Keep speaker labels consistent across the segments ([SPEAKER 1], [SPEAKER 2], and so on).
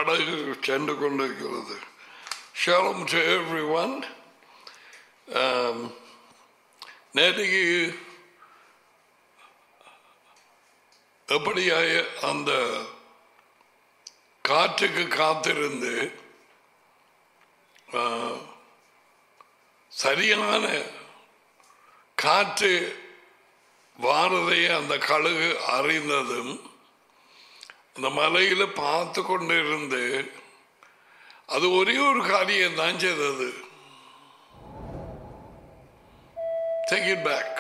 [SPEAKER 1] படகு சென்று கொண்டிருக்கிறது ஷாலம் டு எவ்ரி ஒன் நேற்றுக்கு எப்படியாய அந்த காற்றுக்கு காத்திருந்து ஆ, சரியான காற்று வாரதை அந்த கழுகு அறிந்ததும் அந்த மலையில பார்த்து கொண்டு இருந்து அது ஒரே ஒரு காரியம் தான் செய்தது டேக் இட் பேக்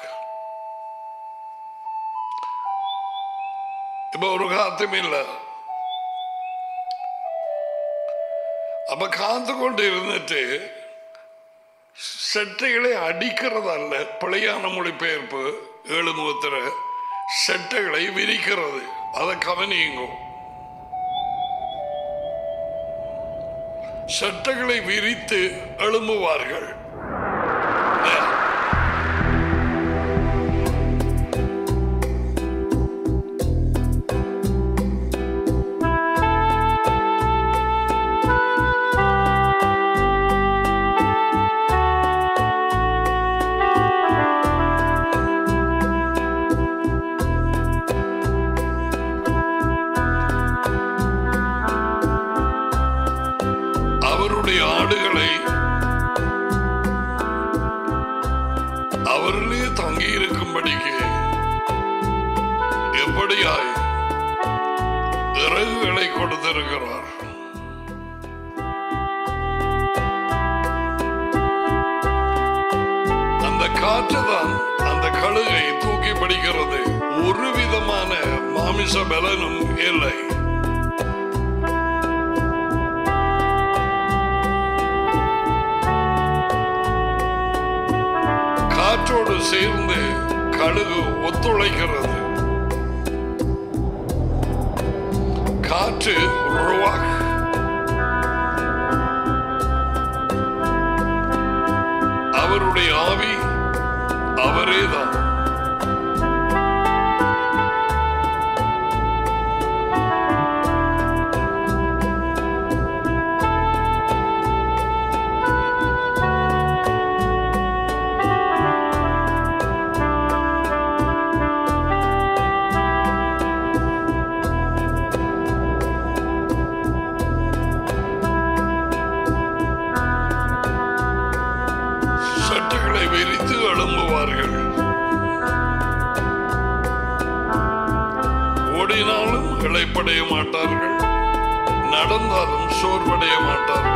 [SPEAKER 1] இப்ப ஒரு காத்தும் இல்லை அப்ப காத்து கொண்டு இருந்துட்டு செட்டைகளை அடிக்கிறதல்ல பிழையான மொழிபெயர்ப்பு ஏழு முகத்திர செட்டைகளை விரிக்கிறது அதை கவனியுங்க செட்டைகளை விரித்து எழும்புவார்கள் அவருடைய ஆடுகளை அவர்களே தங்கி இருக்கும்படிக்கு எப்படியாய் இறகுகளை கொடுத்திருக்கிறார் அந்த காற்றுதான் அந்த கழுகை தூக்கி பிடிக்கிறது ஒரு விதமான மாமிச பலனும் இல்லை காற்றோடு சேர்ந்து கழுகு ஒத்துழைக்கிறது காற்று ருவாக். அவருடைய ஆவி அவரேதான் சட்டுகளை விரித்து எழும்புவார்கள் ஓடினாலும் இழைப்படைய மாட்டார்கள் நடந்தாலும் சோர்வடைய மாட்டார்கள்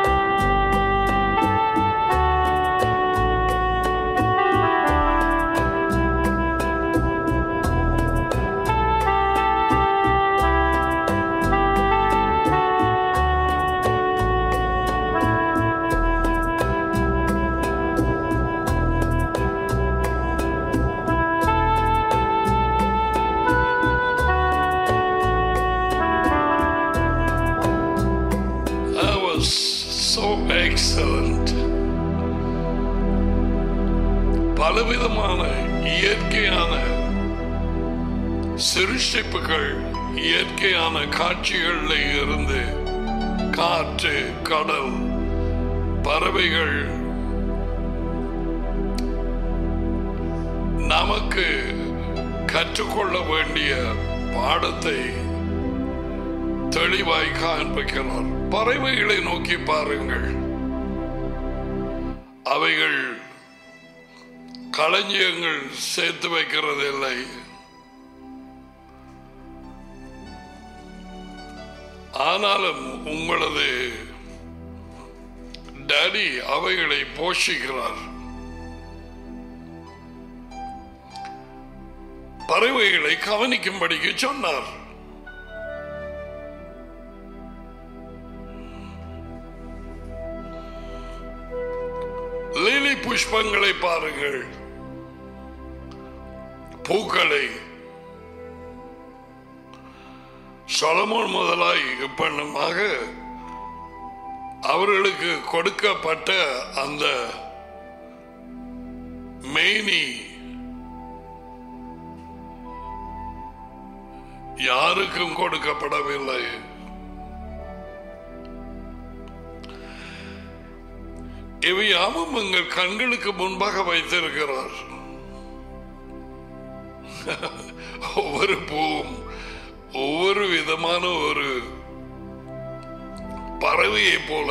[SPEAKER 1] That was so excellent. பலவிதமான இயற்கையான சிருஷ்டிப்புகள் இயற்கையான காட்சிகளில் இருந்து காற்று கடல் பறவைகள் நமக்கு கற்றுக்கொள்ள வேண்டிய பாடத்தை தெளிவாய் காண்பிக்கிறார் பறவைகளை நோக்கி பாருங்கள் அவைகள் களஞ்சியங்கள் சேர்த்து வைக்கிறதில்லை ஆனாலும் உங்களது டாடி அவைகளை போஷிக்கிறார் பறவைகளை கவனிக்கும்படிக்கு சொன்னார் லிலி புஷ்பங்களை பாருங்கள் பூக்களை சொலமோன் முதலாய் இப்பண்ணமாக அவர்களுக்கு கொடுக்கப்பட்ட அந்த மேனி யாருக்கும் கொடுக்கப்படவில்லை இவையாவும் எங்கள் கண்களுக்கு முன்பாக வைத்திருக்கிறார் ஒவ்வொரு பூவும் ஒவ்வொரு விதமான ஒரு பறவையை போல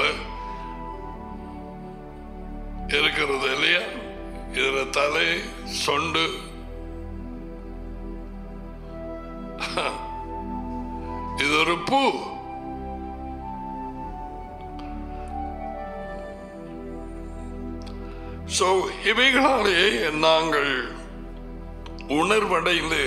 [SPEAKER 1] இருக்கிறது இல்லையா இதுல தலை சொண்டு இது ஒரு பூ சோ இவைகளாலே நாங்கள் உணர்வடைந்து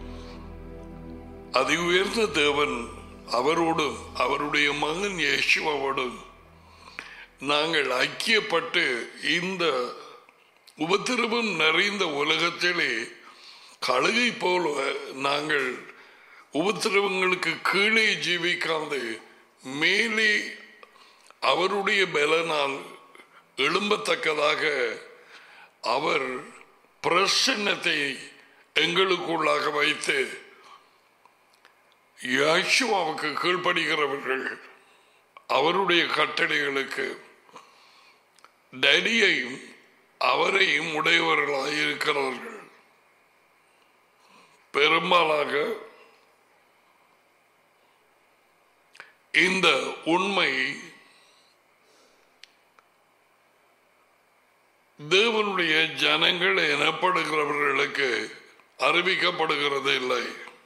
[SPEAKER 1] அதி உயர்ந்த தேவன் அவரோடும் அவருடைய மகன் யேசுவோடும் நாங்கள் ஐக்கியப்பட்டு இந்த உபத்திரவம் நிறைந்த உலகத்திலே கழுகை போல நாங்கள் உபத்திரவங்களுக்கு கீழே ஜீவிக்காது மேலே அவருடைய பலனால் எழும்பத்தக்கதாக அவர் பிரசன்னத்தை எங்களுக்குள்ளாக வைத்து யாஷுவாவுக்கு கீழ்ப்படுகிறவர்கள் அவருடைய கட்டளைகளுக்கு டடியையும் அவரையும் உடையவர்களாக இருக்கிறார்கள் பெரும்பாலாக இந்த உண்மை தேவனுடைய ஜனங்கள் எனப்படுகிறவர்களுக்கு அறிவிக்கப்படுகிறது இல்லை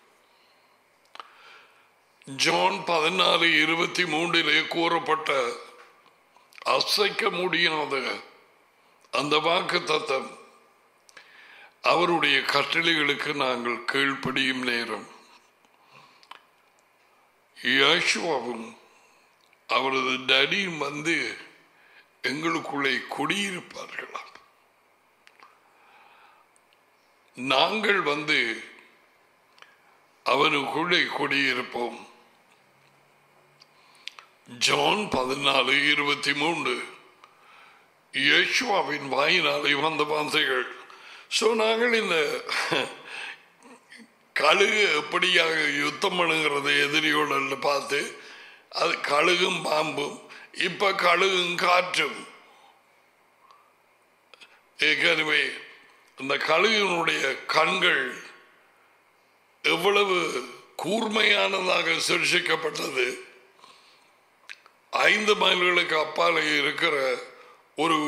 [SPEAKER 1] ஜான் பதினாறு இருபத்தி மூன்றிலே கூறப்பட்ட அசைக்க முடியாத அந்த வாக்கு தத்தம் அவருடைய கட்டளைகளுக்கு நாங்கள் கீழ்ப்படியும் நேரம் யாஷுவாவும் அவரது டடியும் வந்து எங்களுக்குள்ளே குடியிருப்பார்களா நாங்கள் வந்து அவனுக்குள்ளே குடியிருப்போம் ஜான் பதினாலு இருபத்தி மூன்று யேசுவாவின் வாயினாலே வந்த வார்த்தைகள் ஸோ நாங்கள் இந்த கழுகு எப்படியாக யுத்தம் பண்ணுகிறது எதிரியோடு பார்த்து அது கழுகும் பாம்பும் இப்ப கழுகும் காற்றும் ஏற்கனவே இந்த கழுகினுடைய கண்கள் எவ்வளவு கூர்மையானதாக சிருஷிக்கப்பட்டது ஐந்து மைல்களுக்கு அப்பால் இருக்கிற ஒரு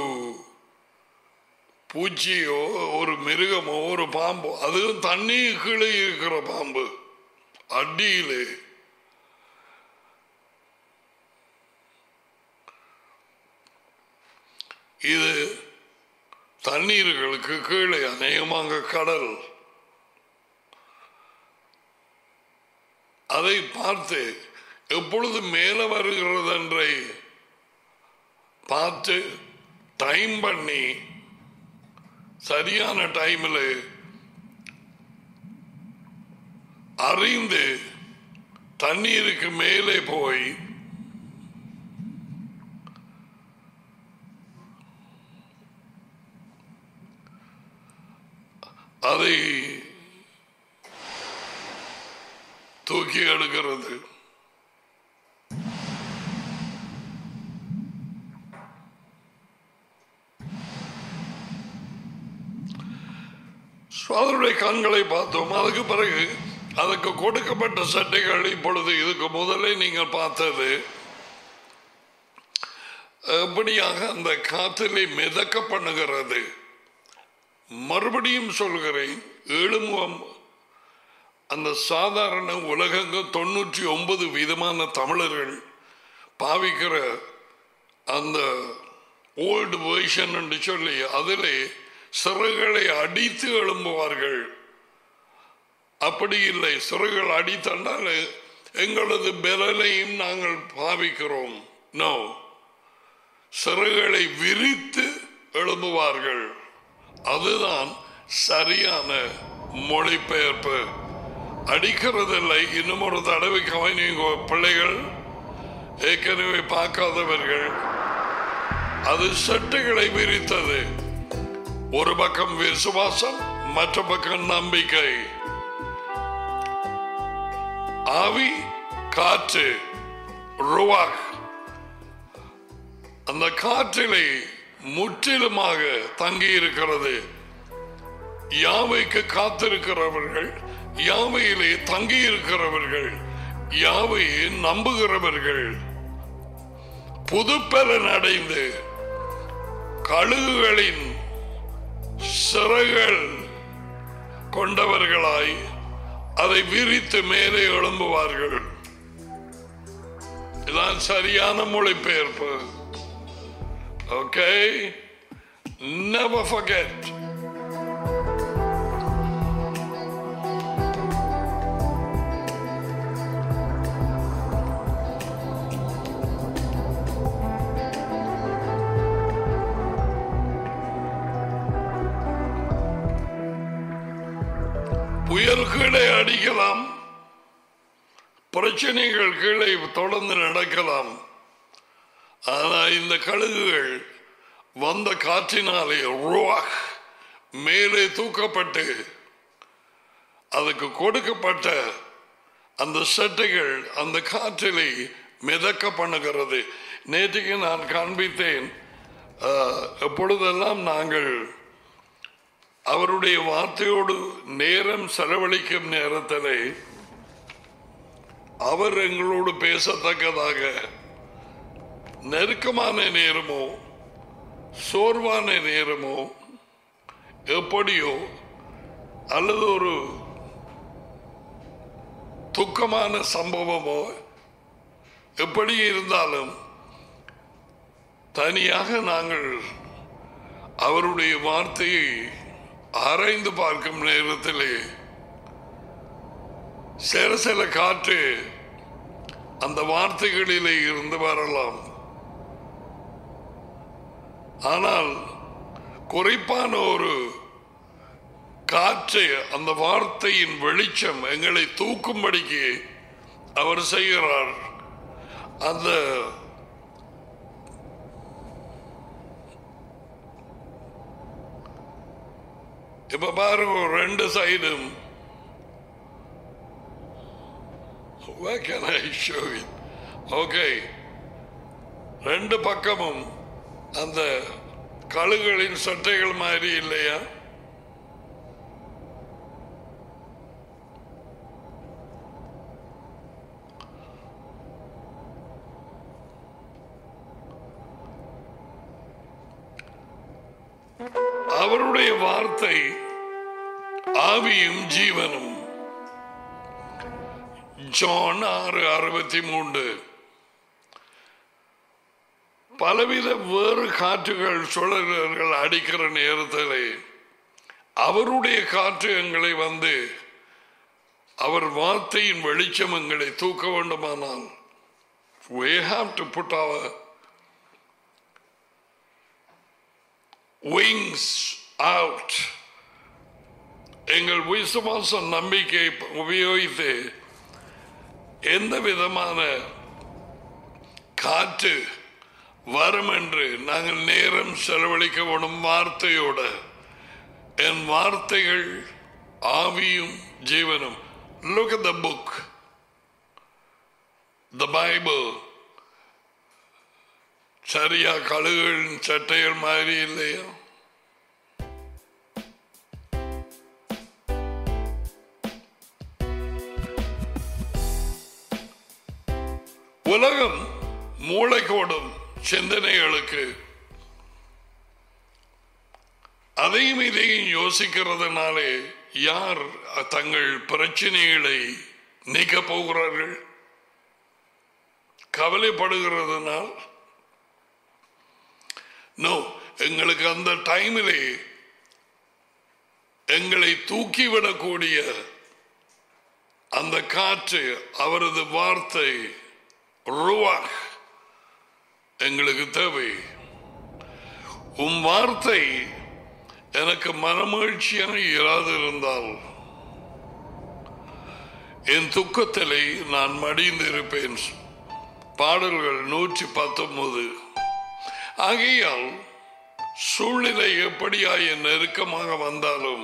[SPEAKER 1] பூச்சியோ ஒரு மிருகமோ ஒரு பாம்போ அதுவும் தண்ணி கீழே இருக்கிற பாம்பு அடியிலே இது தண்ணீர்களுக்கு கீழே அநேகமாக கடல் அதை பார்த்து எப்பொழுது மேல வருகிறது என்றை பார்த்து டைம் பண்ணி சரியான டைமில் அறிந்து தண்ணீருக்கு மேலே போய் அதை தூக்கி எடுக்கிறது அதனுடைய கண்களை பார்த்தோம் அதுக்கு பிறகு அதுக்கு கொடுக்கப்பட்ட சட்டைகள் இப்பொழுது இதுக்கு முதலே நீங்கள் பார்த்தது எப்படியாக அந்த காற்றிலே மிதக்க பண்ணுகிறது மறுபடியும் சொல்கிறேன் எழுமுகம் அந்த சாதாரண உலகங்க தொண்ணூற்றி ஒன்பது விதமான தமிழர்கள் பாவிக்கிற அந்த ஓல்டு வேர்ஷன் என்று சொல்லி அதிலே சிறகுகளை அடித்து எழும்புவார்கள் அப்படி இல்லை சிறகுகள் அடித்தண்டால் எங்களது பெறலையும் நாங்கள் பாவிக்கிறோம் நோ சிறகுகளை விரித்து எழும்புவார்கள் அதுதான் சரியான மொழிபெயர்ப்பு அடிக்கிறதில்லை இன்னும் ஒரு தடவை கவனிங்க பிள்ளைகள் ஏற்கனவே பார்க்காதவர்கள் அது சட்டுகளை விரித்தது ஒரு பக்கம் விசுவாசம் மற்ற பக்கம் நம்பிக்கை ஆவி காற்று ருவாக் அந்த காற்றிலே முற்றிலுமாக தங்கி இருக்கிறது யாவைக்கு காத்திருக்கிறவர்கள் யாவையிலே தங்கி இருக்கிறவர்கள் யாவையை நம்புகிறவர்கள் புதுப்பலன் அடைந்து கழுகுகளின் சிறகுகள் கொண்டவர்களாய் அதை விரித்து மேலே எழும்புவார்கள் இதான் சரியான மொழிபெயர்ப்பு ஓகே never forget புயல் கீழே அடிக்கலாம் பிரச்சனைகள் கீழே தொடர்ந்து நடக்கலாம் ஆனா இந்த கழுகுகள் வந்த காற்றினாலே ருவாக் மேலே தூக்கப்பட்டு அதுக்கு கொடுக்கப்பட்ட அந்த சட்டைகள் அந்த காற்றிலே மிதக்க பண்ணுகிறது நேற்றுக்கு நான் காண்பித்தேன் ஆஹ், எப்பொழுதெல்லாம் நாங்கள் அவருடைய வார்த்தையோடு நேரம் செலவழிக்கும் நேரத்திலே அவர் எங்களோடு பேசத்தக்கதாக நெருக்கமான நேரமோ சோர்வான நேரமோ எப்படியோ அல்லது ஒரு துக்கமான சம்பவமோ எப்படி இருந்தாலும் தனியாக நாங்கள் அவருடைய வார்த்தையை ஆராய்ந்து பார்க்கும் நேரத்திலே சில சில காற்று அந்த வார்த்தைகளிலே இருந்து வரலாம் ஆனால் குறிப்பான ஒரு காற்று அந்த வார்த்தையின் வெளிச்சம் எங்களை தூக்கும்படிக்கு அவர் செய்கிறார் அந்த இப்ப பாருங்க ரெண்டு சைடும் Where can I show it? Okay. ரெண்டு பக்கமும் அந்த கழுகளின் சட்டைகள் மாதிரி இல்லையா அவருடைய வார்த்தை ஆவியும் ஜீவனும் ஜான் ஆறு அறுபத்தி மூன்று பலவித வேறு காற்றுகள் சுழல்கள் அடிக்கிற நேரத்திலே அவருடைய காற்று எங்களை வந்து அவர் வார்த்தையின் வெளிச்சம் எங்களை தூக்க வேண்டுமானால் we have to put our wings out எங்கள் விசுவாச நம்பிக்கை உபயோகித்து எந்த விதமான காற்று வரும் என்று நாங்கள் நேரம் செலவழிக்க வேணும் வார்த்தையோட என் வார்த்தைகள் ஆவியும் ஜீவனும் look at the book the bible சரியா கழுகுகளின் சட்டைகள் மாதிரி இல்லையா உலகம் மூளைக்கோடும் சிந்தனைகளுக்கு அதையும் இதையும் யோசிக்கிறதுனாலே யார் தங்கள் பிரச்சனைகளை நீக்க போகிறார்கள் கவலைப்படுகிறதுனால் நோ எங்களுக்கு அந்த டைமிலே எங்களை தூக்கிவிடக்கூடிய அந்த காற்று அவரது வார்த்தை ருவாக் எங்களுக்கு தேவை உம் வார்த்தை எனக்கு மனமகிழ்ச்சியான இராதிருந்தால் என் துக்கத்திலே நான் மடிந்திருப்பேன் பாடல்கள் நூற்றி பத்தொன்பது ஆகையால் சூழ்நிலை எப்படியாய் நெருக்கமாக வந்தாலும்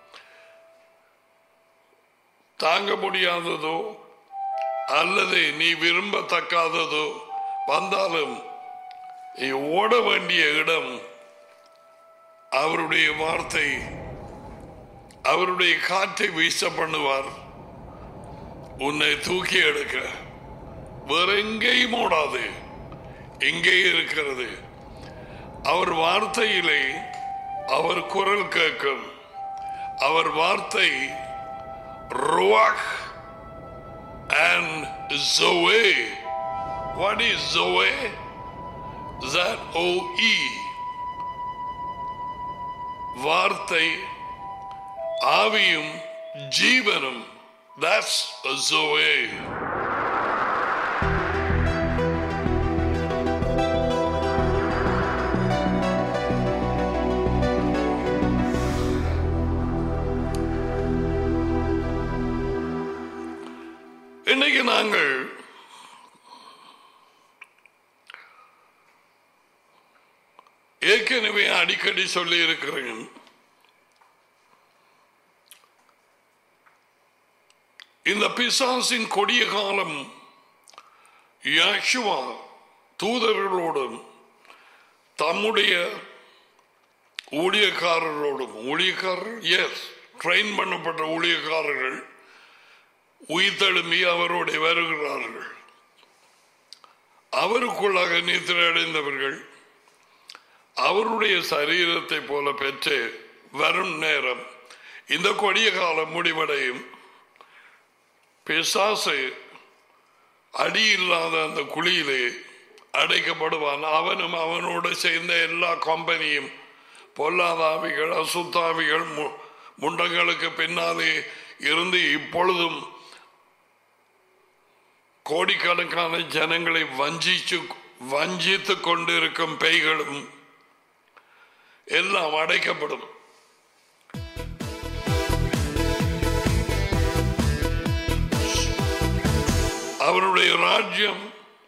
[SPEAKER 1] தாங்க முடியாததோ அல்லது நீ விரும்பத்தக்காததோ வந்தாலும் நீ ஓட வேண்டிய இடம் அவருடைய வார்த்தை அவருடைய காற்றை வீச பண்ணுவார் உன்னை தூக்கி எடுக்க வேற எங்கேயும் ஓடாது எங்கே இருக்கிறது அவர் வார்த்தையிலே அவர் குரல் கேட்கும் அவர் வார்த்தை ருவாக் and Zoe. What is Zoe? Z-O-E. வார்த்தை ஆவியும் ஜீவனும் that's a Zoe. இன்னைக்கு நாங்கள் ஏற்கனவே அடிக்கடி சொல்லி இருக்கிறேன் இந்த பிசாசின் கொடிய காலம் யாஷுவா தூதர்களோடும் தம்முடைய ஊழியக்காரர்களோடும் ஊழியக்காரர் எஸ் ட்ரெயின் பண்ணப்பட்ட ஊழியக்காரர்கள் உயிர்த்தெழும்பி அவரோட வருகிறார்கள் அவருக்குள்ளாக நித்திரை அடைந்தவர்கள் அவருடைய சரீரத்தை போல பெற்று வரும் நேரம் இந்த கொடிய காலம் முடிவடையும் பிசாசு அடி இல்லாத அந்த குழியிலே அடைக்கப்படுவான் அவனும் அவனோடு சேர்ந்த எல்லா கம்பெனியும் பொல்லாதாவிகள் அசுத்தாவிகள் மு- முண்டங்களுக்கு பின்னாலே இருந்து இப்பொழுதும் கோடிக்கணக்கான ஜனங்களை வஞ்சிச்சு வஞ்சித்து கொண்டிருக்கும் பேய்களும் எல்லாம் அடைக்கப்படும் அவருடைய ராஜ்யம்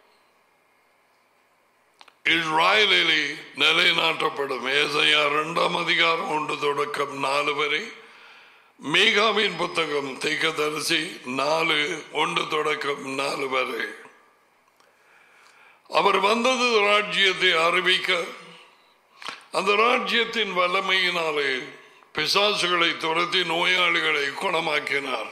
[SPEAKER 1] இஸ்ராயலிலே நிலைநாட்டப்படும் ஏசையா இரண்டாம் அதிகாரம் ஒன்று தொடக்கம் நாலு வரை மீகாவின் புத்தகம் தீக்கதரிசி நாலு ஒன்று தொடக்கம் நாலு வரை அவர் வந்தது ராஜ்யத்தை அறிவிக்க அந்த ராஜ்யத்தின் வல்லமையினாலே பிசாசுகளை துரத்தி நோயாளிகளை குணமாக்கினார்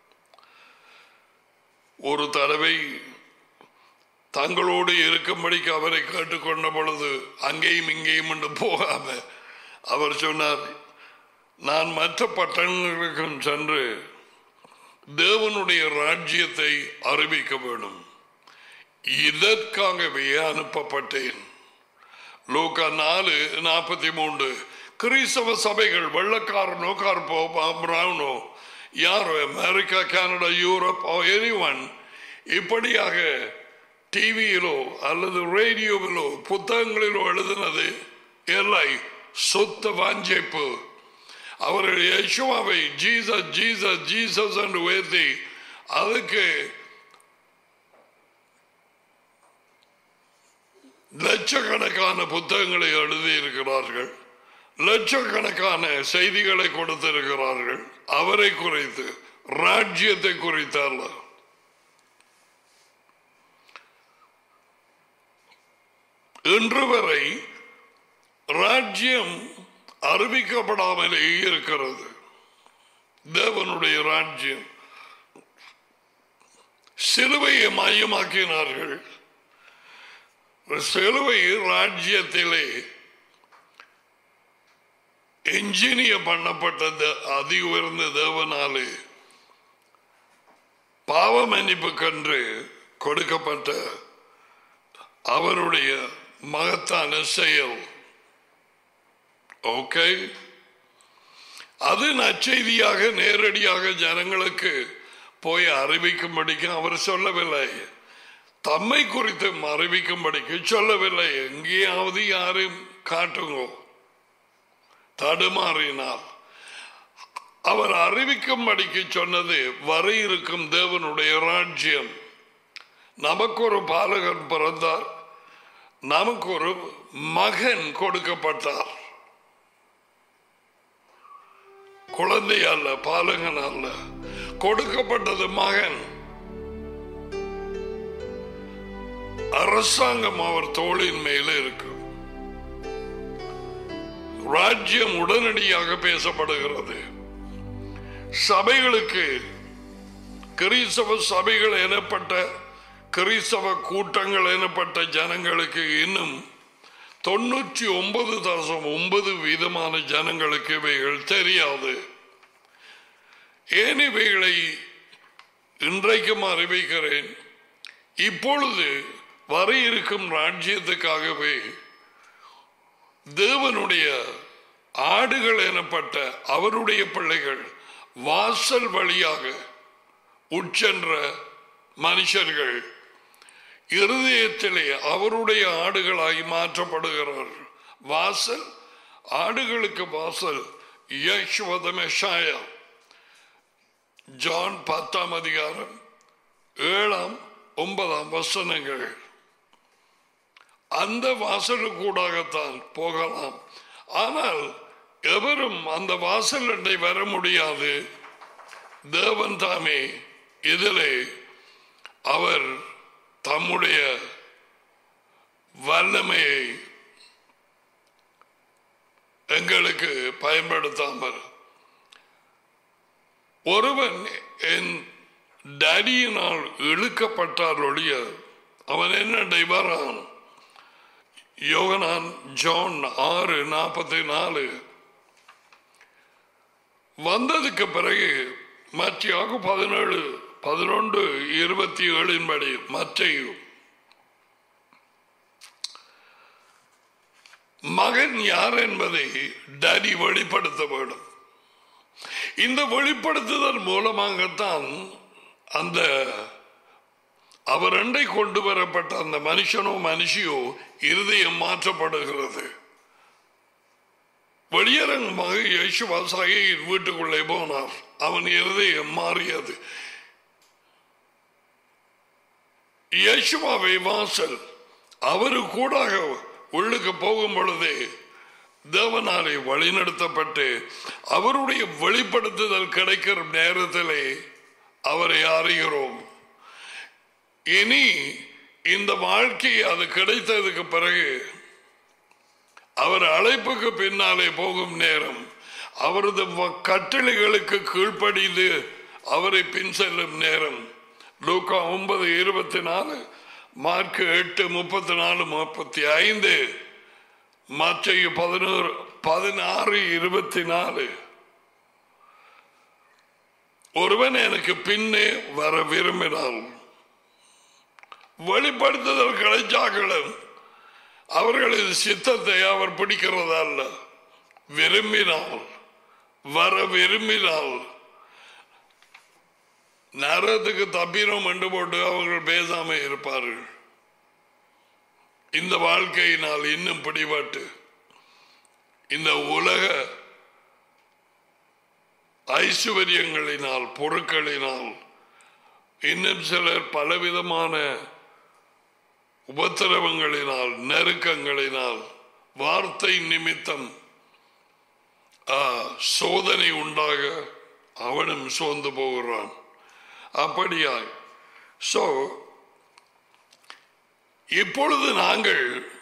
[SPEAKER 1] ஒரு தடவை தங்களோடு இருக்கும்படிக்கு அவரை கேட்டுக்கொண்ட பொழுது அங்கேயும் இங்கேயும் என்று போகாம அவர் சொன்னார் நான் மற்ற பட்டணங்களுக்கும் சென்று தேவனுடைய ராஜ்யத்தை அறிவிக்க வேண்டும் இதற்காகவே அனுப்பப்பட்டேன் லூக்கா நாலு நாற்பத்தி மூன்று கிறிஸ்தவ சபைகள் வெள்ளக்காரனோ கார்போ பிரவுனோ யாரோ America Canada Europe any one இப்படியாக டிவியிலோ அல்லது ரேடியோவிலோ புத்தகங்களிலோ எழுதினது இல்லை சொத்த வாஞ்சைப்பு அவர்கள் யேசுவாவை ஜீசஸ் ஜீசஸ் ஜீசஸ் என்று உயர்த்தி அதுக்கு லட்சக்கணக்கான புத்தகங்களை எழுதியிருக்கிறார்கள் லட்சக்கணக்கான செய்திகளை கொடுத்திருக்கிறார்கள் அவரை குறித்து ராஜ்யத்தை குறித்து அல்ல இன்று வரை ராஜ்யம் அறிவிக்கப்படாமலே இருக்கிறது தேவனுடைய ராஜ்யம் சிலுவையை மையமாக்கினார்கள் சிலுவை ராஜ்யத்திலே என்ஜினிய பண்ணப்பட்ட தே- அதி உயர்ந்த தேவனாலே பாவ மன்னிப்பு கன்று கொடுக்கப்பட்ட அவருடைய மகத்தான செயல் ஓகே அது நற்செய்தியாக நேரடியாக ஜனங்களுக்கு போய் அறிவிக்கும்படிக்கு அவர் சொல்லவில்லை தம்மை குறித்து அறிவிக்கும்படிக்கு சொல்லவில்லை எங்கேயாவது யாரும் காட்டுங்கோ தடுமாறினார் அவர் அறிவிக்கும்படிக்கு சொன்னது வர இருக்கும் தேவனுடைய ராஜ்யம் நமக்கு ஒரு பாலகன் பிறந்தார் நமக்கு ஒரு மகன் கொடுக்கப்பட்டார் குழந்தை அல்ல பாலகன் அல்ல கொடுக்கப்பட்டது மகன் அரசாங்கம் அவர் தோளின் மேல இருக்கும் ராஜ்யம் உடனடியாக பேசப்படுகிறது சபைகளுக்கு கிறிஸ்தவ சபைகள் எனப்பட்ட கிறிஸ்தவ கூட்டங்கள் எனப்பட்ட ஜனங்களுக்கு இன்னும் தொண்ணூற்றி ஒன்பது தசம் ஒன்பது வீதமான ஜனங்களுக்கு இவைகள் தெரியாது ஏன் இவைகளை இன்றைக்கும் அறிவிக்கிறேன் இப்பொழுது வர இருக்கும் ராஜ்யத்துக்காகவே தேவனுடைய ஆடுகள் எனப்பட்ட அவருடைய பிள்ளைகள் வாசல் வழியாக உட்சென்ற மனுஷர்கள் இருதயத்திலே அவருடைய ஆடுகளாய் மாற்றப்படுகிறார் வாசல் ஆடுகளுக்கு வாசல் யேசுவதமெஷாயா ஜான் பத்தாம் அதிகாரம் ஏழாம் ஒன்பதாம் வசனங்கள் அந்த வாசலுக்கூடாகத்தான் போகலாம் ஆனால் எவரும் அந்த வாசல் அண்டை வர முடியாது தேவன் தாமே இதிலே அவர் தம்முடைய வல்லமையை எங்களுக்கு பயன்படுத்தாமல் ஒருவன் என் டடியினால் இழுக்கப்பட்டால் ஒழிய அவன் என்ன டைவரான் யோகனான் ஜான் ஆறு நாற்பத்தி நாலு வந்ததுக்கு பிறகு மத்தியாக பதினேழு பதினொன்று இருபத்தி ஏழின் படி மற்றையும் மகன் யார் என்பதை டடி வெளிப்படுத்த வேண்டும் இந்த வெளிப்படுத்துதல் மூலமாகத்தான் அந்த அவர் அண்டை கொண்டு வரப்பட்ட அந்த மனுஷனோ மனுஷியோ இருதயம் மாற்றப்படுகிறது வெளியரங்கமாக யேசுவா சகையின் வீட்டுக்குள்ளே போனார் அவன் இருதயம் மாறியது யேசுவாவை வாசல் அவரு கூட உள்ளுக்கு போகும் பொழுதே தேவனாலே வழிநடத்தப்பட்டு அவருடைய வெளிப்படுத்துதல் கிடைக்கிற நேரத்திலே அவரை அறிகிறோம் இனி இந்த வாழ்க்கை அது கிடைத்ததுக்கு பிறகு அவர் அழைப்புக்கு பின்னாலே போகும் நேரம் அவரது வ- கட்டளைகளுக்கு கீழ்ப்படிந்து அவரை பின் செல்லும் நேரம் லூக்கா ஒன்பது இருபத்தி நாலு மார்க் எட்டு முப்பத்தி நாலு முப்பத்தி ஐந்து மற்றைய பதினோரு பதினாறு இருபத்தி நாலு ஒருவன் எனக்கு பின்னே வர விரும்பினால் வெளிப்படுத்துதல் கிடைச்சாக்களும் அவர்களது சித்தத்தை அவர் பிடிக்கிறதல்ல விரும்பினால் வர விரும்பினால் நரத்துக்கு தப்பினோம் என்று போட்டு அவர்கள் பேசாம இருப்பார்கள் இந்த வாழ்க்கையினால் இன்னும் பிடிபட்டு இந்த உலக ஐஸ்வர்யங்களினால் பொருட்களினால் இன்னும் சிலர் பலவிதமான உபத்திரவங்களினால் நெருக்கங்களினால் வார்த்தை நிமித்தம் ஆ, சோதனை உண்டாக அவனும் சோர்ந்து போகிறான் அப்படியாய் சோ இப்பொழுது நாங்கள்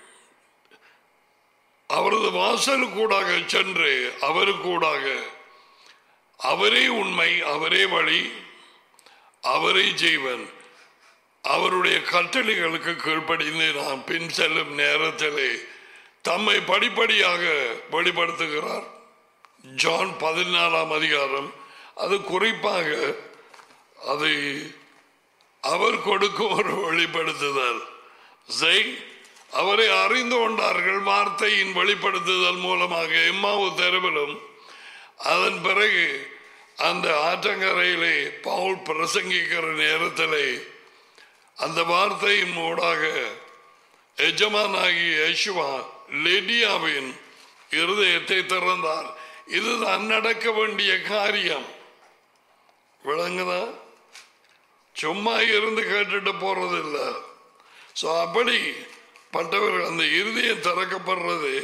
[SPEAKER 1] அவரது வாசலுக்கூடாக சென்று அவருக்கூடாக அவரே உண்மை அவரே வழி அவரே ஜீவன் அவருடைய கட்டளைகளுக்கு கீழ்ப்படிந்து நாம் பின் செல்லும் நேரத்திலே தம்மை படிப்படியாக வெளிப்படுத்துகிறார் ஜான் பதினாலாம் அதிகாரம் அது குறிப்பாக அதை அவர் கொடுக்கும் ஒரு வெளிப்படுத்துதல் செய் அவரை அறிந்து கொண்டார்கள் வார்த்தையின் வெளிப்படுத்துதல் மூலமாக எம்மாவு தெருவிலும் அதன் பிறகு அந்த ஆற்றங்கரையிலே பவுல் பிரசங்கிக்கிற நேரத்திலே அந்த வார்த்தையின் மூடாக எஜமானாகி யேசுவா லெடியாவின் இருதயத்தை திறந்தார் இதுதான் நடக்க வேண்டிய காரியம் விளங்குதா சும்மா இருந்து கேட்டுட்டு போறதில்ல ஸோ அப்படி பட்டவர்கள் அந்த இருதயம் திறக்கப்படுறது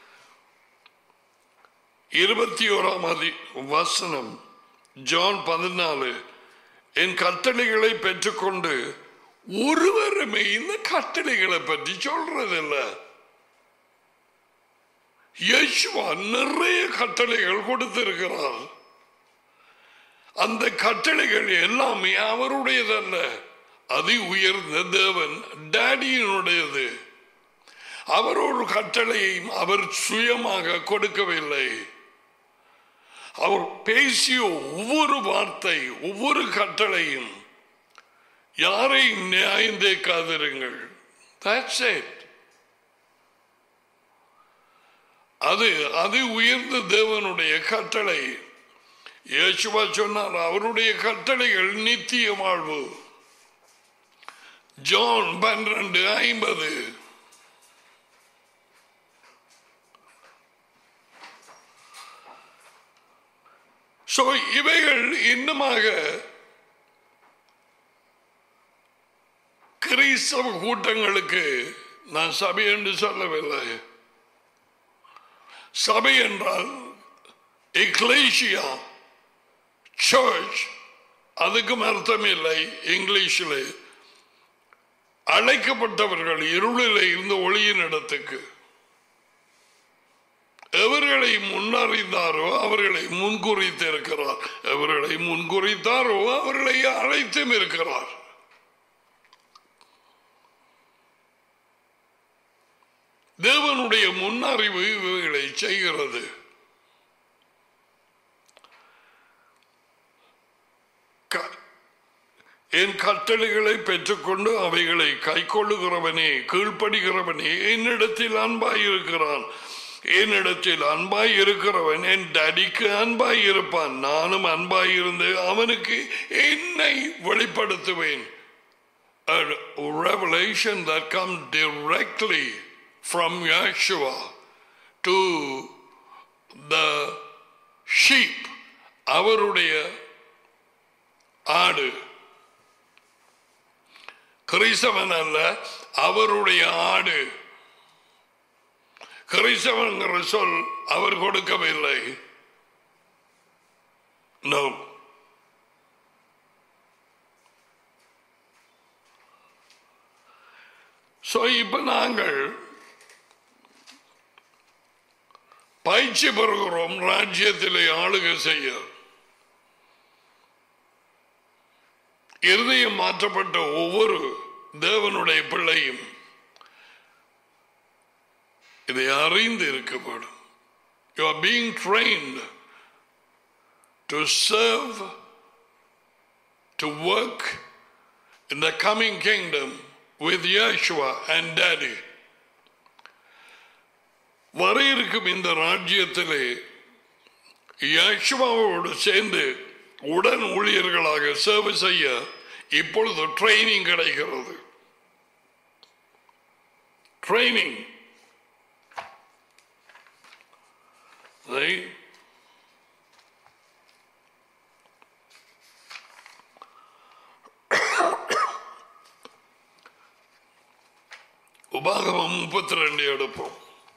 [SPEAKER 1] இருபத்தி ஓராம் அதி வசனம் ஜான் பதினாலு என் கட்டளைகளை பெற்றுக்கொண்டு ஒருவருமே இந்த கட்டளைகளை பற்றி சொல்றதில்ல இயேசுவா நிறைய கட்டளைகள் கொடுத்திருக்கிறார் அந்த கட்டளைகள் எல்லாமே அவருடையதல்ல அதி உயர்ந்த தேவன் டேடியினுடையது அவர் ஒரு கட்டளையையும் அவர் சுயமாக கொடுக்கவில்லை அவர் பேசிய ஒவ்வொரு வார்த்தை ஒவ்வொரு கட்டளையும் யாரையும் நியாயம் தேக்காதிருங்கள் That's it. அது அது உயர்ந்த தேவனுடைய கட்டளை இயேசுவா சொன்னார் அவருடைய கட்டளைகள் நித்திய வாழ்வு ஜான் பன்னிரண்டு ஐம்பது ஸோ இவைகள் இன்னுமாக கிறிஸ்தவ கூட்டங்களுக்கு நான் சபை என்று சொல்லவில்லை சபை என்றால் எக்லேஷியா சர்ச் அதுக்கும் அர்த்தம் இல்லை இங்கிலீஷில் அழைக்கப்பட்டவர்கள் இருளில் இருந்த ஒளியின் இடத்துக்கு எவர்களை முன்னறிந்தாரோ அவர்களை முன்குறித்திருக்கிறார் எவர்களை முன்குறித்தாரோ அவர்களை அழைத்தும் இருக்கிறார் தேவனுடைய முன்னறிவு இவைகளை செய்கிறது க- என் கட்டளைகளை பெற்றுக்கொண்டு அவைகளை கைக்கொள்ளுகிறவனே கீழ்ப்படுகிறவனே என்னிடத்தில் அன்பாய் இருக்கிறான் என்னிடத்தில் அன்பாய் இருக்கிறவன் என் டடிக்கு அன்பாய் இருப்பான் நானும் அன்பாய் இருந்து அவனுக்கு என்னை வெளிப்படுத்துவேன் a revelation that comes directly from Yeshua to the sheep அவருடைய ஆடு கிறிஸ்தவன் அல்ல அவருடைய ஆடு கிறிஸ்தவன்கிற சொல் அவர் கொடுக்கவில்லை No. ஸோ இப்ப நாங்கள் பயிற்சி பெறுகிறோம் ராஜ்யத்திலே ஆளுகை செய்ய இருதயம் மாற்றப்பட்ட ஒவ்வொரு தேவனுடைய பிள்ளையும் இதை அறிந்து இருக்கப்படும் you are being trained to serve to work in the coming kingdom with Yeshua and Daddy. வர இருக்கும் இந்த ராஜ்யத்திலே யேசுவாவோடு சேர்ந்து உடன் ஊழியர்களாக சேவை செய்ய இப்பொழுது ட்ரைனிங் கிடைக்கிறது ட்ரைனிங் உபாகமம் முப்பத்தி ரெண்டு எடுப்போம்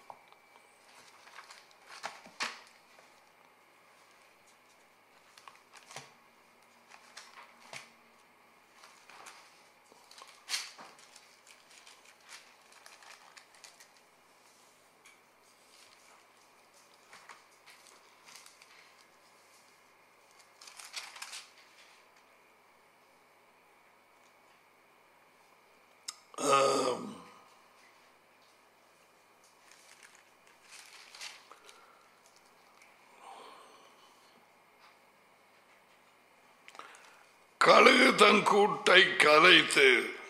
[SPEAKER 1] கழுகு தன் கூட்டை கலைத்து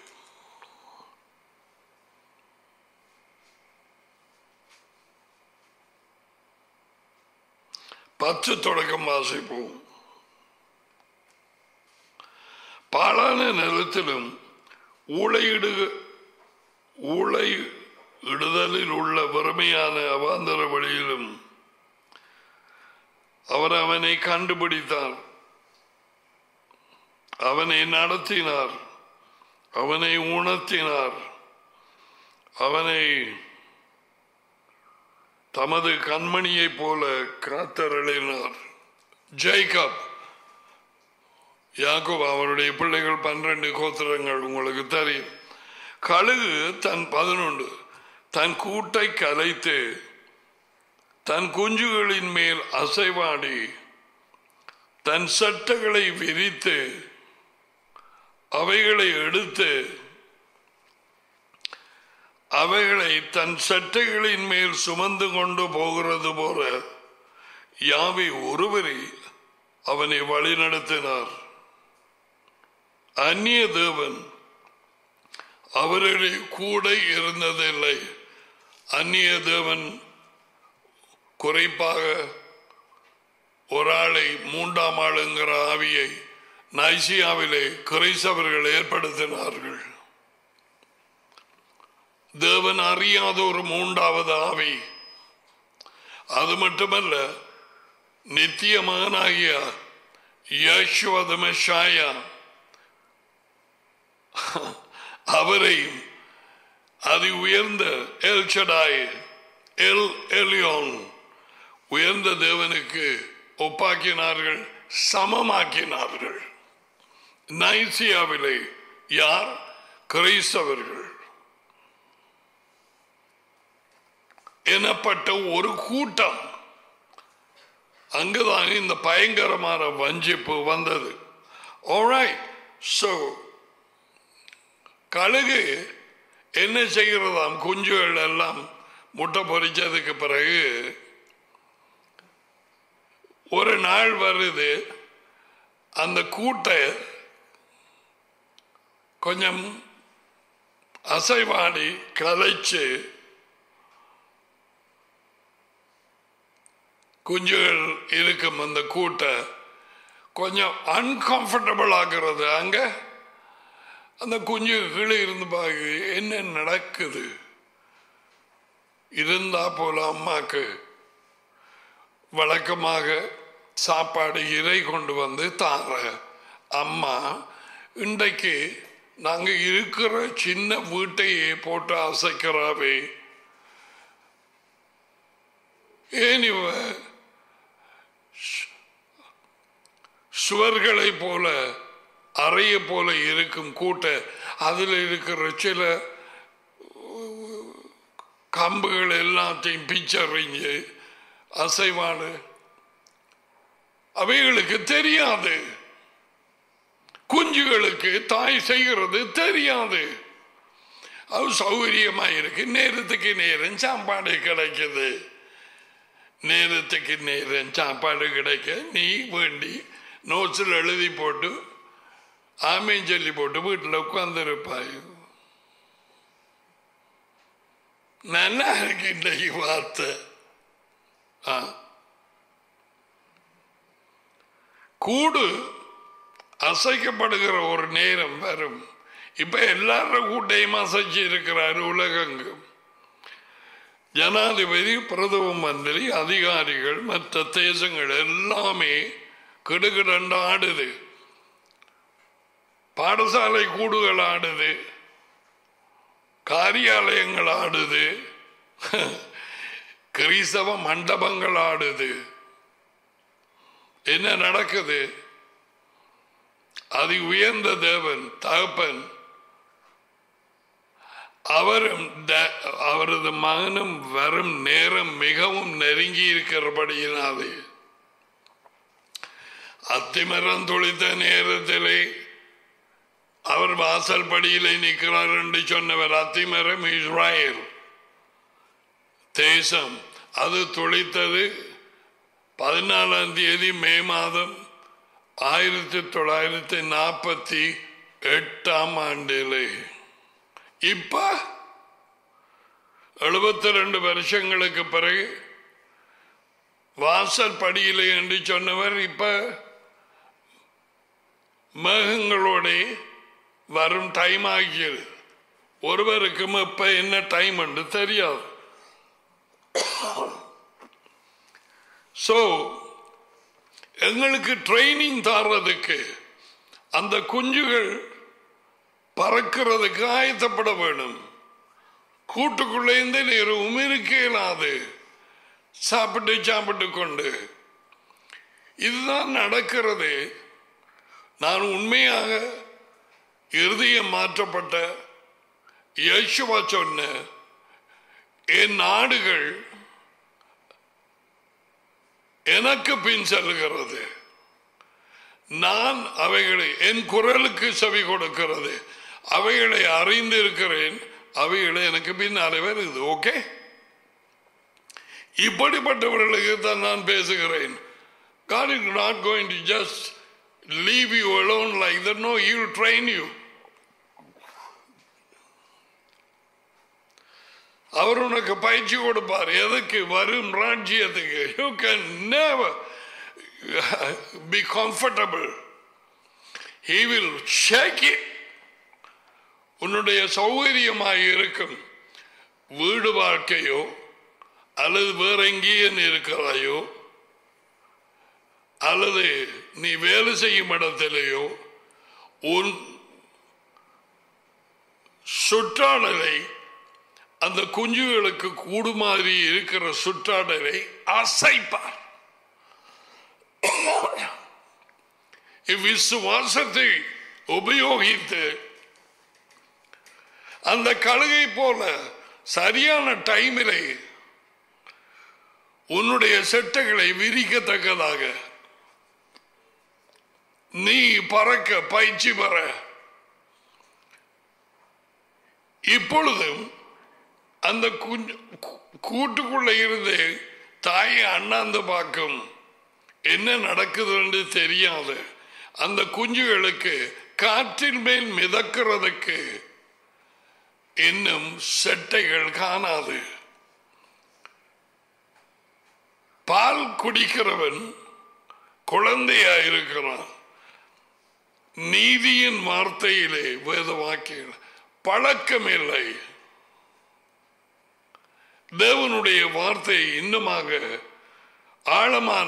[SPEAKER 1] பத்து தொடக்கம் வாசிப்போம் பாலான நிலத்திலும் ஊழையிடு ஊழை இடுதலில் உள்ள வறுமையான அவாந்தர வழியிலும் அவர் அவனை கண்டுபிடித்தார் அவனை நடத்தினார் அவனை உணர்த்தினார் அவனை தமது கண்மணியைப் போல காத்தருளினார் ஜெய்கப் யாக்கோப் அவருடைய பிள்ளைகள் பன்னிரண்டு கோத்திரங்கள் உங்களுக்கு தெரியும் கழுகு தன் பதினொன்று தன் கூட்டை கலைத்து தன் குஞ்சுகளின் மேல் அசைவாடி தன் சட்டைகளை விரித்து அவைகளை எடுத்து அவைகளை தன் சட்டைகளின் மேல் சுமந்து கொண்டு போகிறது போல யாவை ஒருவரை அவனை வழிநடத்தினார் அந்நிய தேவன் அவர்களே கூட இருந்ததில்லை அந்நிய தேவன் குறைப்பாக ஒரு ஆளை மூன்றாம் ஆளுங்கிற ஆவியை நைசியாவிலே குறைசவர்கள் ஏற்படுத்தினார்கள் தேவன் அறியாத ஒரு மூன்றாவது ஆவி அது மட்டுமல்ல நித்திய மகனாகிய யேசுவதமஷாயா அவரையும் அது உயர்ந்த எல் சடாய் எல் எலியோன் உயர்ந்த தேவனுக்கு ஒப்பாக்கினார்கள் சமமாக்கினார்கள் நைசியாவிலே யார் கிறிஸ்தவர்கள் எனப்பட்ட ஒரு கூட்டம் அங்குதான் இந்த பயங்கரமான வஞ்சிப்பு வந்தது Alright, so கழுகு என்ன செய்கிறதாம் குஞ்சுகள் எல்லாம் முட்டை பொரிச்சதுக்கு பிறகு ஒரு நாள் வருது அந்த கூட்டை கொஞ்சம் அசைவாடி கலைச்சு குஞ்சுகள் இருக்கும் அந்த கூட்டை கொஞ்சம் அன்கம்ஃபர்டபுள் ஆகிறது அங்க அந்த குஞ்சு கீழே இருந்து பார்க்கு என்ன நடக்குது இருந்தா போல அம்மாக்கு வழக்கமாக சாப்பாடு இறை கொண்டு வந்து தார அம்மா இன்றைக்கு நாங்க இருக்கிற சின்ன வீட்டையே போட்டு அசைக்கிறாவே ஏன் இவ சுவர்களை போல அறைய போல இருக்கும் கூட்ட அதில் இருக்கிற சில கம்புகள் எல்லாத்தையும் பிச்சறிஞ்சு அசைவாடு அவைகளுக்கு தெரியாது குஞ்சுகளுக்கு தாய் செய்கிறது தெரியாது அது சௌகரியமா இருக்கு நேரத்துக்கு நேரம் சாப்பாடு கிடைக்குது நேரத்துக்கு நேரம் சாப்பாடு கிடைக்க நீ வேண்டி நோட்ஸில் எழுதி போட்டு ஆமையும் சொல்லி போட்டு வீட்டில் உட்கார்ந்துருப்பாய் நல்லா இருக்கு இன்றைக்கு வார்த்தை ஆ. கூடு அசைக்கப்படுகிற ஒரு நேரம் வரும் இப்ப எல்லாரும் கூட்டையும் அசைச்சு இருக்கிறார் உலகெங்கும் ஜனாதிபதி பிரதம மந்திரி அதிகாரிகள் மற்ற தேசங்கள் எல்லாமே கிடுகிடண்டு ஆடுது பாடசாலை கூடுகள் ஆடுது காரியாலயங்கள் ஆடுது கிறிஸ்தவ மண்டபங்கள் ஆடுது என்ன நடக்குது அதி உயர்ந்த தேவன் தகப்பன் அவரும் த- அவரது மகனும் வரும் நேரம் மிகவும் நெருங்கி இருக்கிறபடியினாலே அத்திமரம் துளித்த நேரத்திலே அவர் வாசல் படியிலே நிற்கிறார் என்று சொன்னவர் அத்திமரம் இஸ்ராயல் தேசம் அது துளித்தது பதினாலாம் தேதி மே மாதம் ஆயிரத்தி தொள்ளாயிரத்தி நாற்பத்தி எட்டாம் ஆண்டிலே இப்ப எழுபத்தி ரெண்டு வருஷங்களுக்கு பிறகு வாசல் படியிலே என்று சொன்னவர் இப்ப மேகங்களோட வரும் டைம் ஆகியது ஒருவருக்கும் இப்ப என்ன டைம் என்று தெரியாது சோ எங்களுக்கு ட்ரைனிங் தர்றதுக்கு அந்த குஞ்சுகள் பறக்கிறதுக்கு ஆயத்தப்பட வேணும் கூட்டுக்குள்ளே இருந்து நேரவும் இருக்க இயலாது சாப்பிட்டு சாப்பிட்டு கொண்டு இதுதான் நடக்கிறது நான் உண்மையாக இருதயம் மாற்றப்பட்ட இயேசுவா சொன்ன என் நாடுகள் எனக்கு பின் செல்கிறது நான் அவைகளை என் குரலுக்கு செவி கொடுக்கிறது அவைகளை அறிந்திருக்கிறேன் அவைகளை எனக்கு பின்னாலே வருது ஓகே இப்படிப்பட்டவர்களுக்கு தான் நான் பேசுகிறேன் God is not going to just leave you alone like that. No, He will train you. அவர் உனக்கு பயிற்சி கொடுப்பார் எதுக்கு வரும் ராஜ்யத்துக்கு you can never be comfortable he will shake it உன்னுடைய சௌகரியமாக இருக்கும் வீடு வாழ்க்கையோ அல்லது வேற எங்கேயும் இருக்கிறாயோ அல்லது நீ வேலை செய்யும் இடத்திலேயோ உன் சுற்றாடலை அந்த குஞ்சுகளுக்கு கூடுமாறி இருக்கிற சுற்றாடலை அசைப்பார் இவ்விசுவாசத்தை உபயோகித்து அந்த கழுகை போல சரியான டைமிலே உன்னுடைய செட்டைகளை விரிக்கத்தக்கதாக நீ பறக்க பயிற்சி பெற இப்பொழுதும் அந்த குஞ்சு கூ- கூட்டுக்குள்ள இருந்து தாயை அண்ணாந்து பார்க்கும் என்ன நடக்குது என்று தெரியாது அந்த குஞ்சுகளுக்கு காற்றின் மேல் மிதக்கிறதுக்கு இன்னும் செட்டைகள் காணாது பால் குடிக்கிறவன் குழந்தையா இருக்கிறான் நீதியின் வார்த்தையிலே வேத வாக்கியங்கள் பழக்கம் இல்லை தேவனுடைய வார்த்தை இன்னுமாக ஆழமான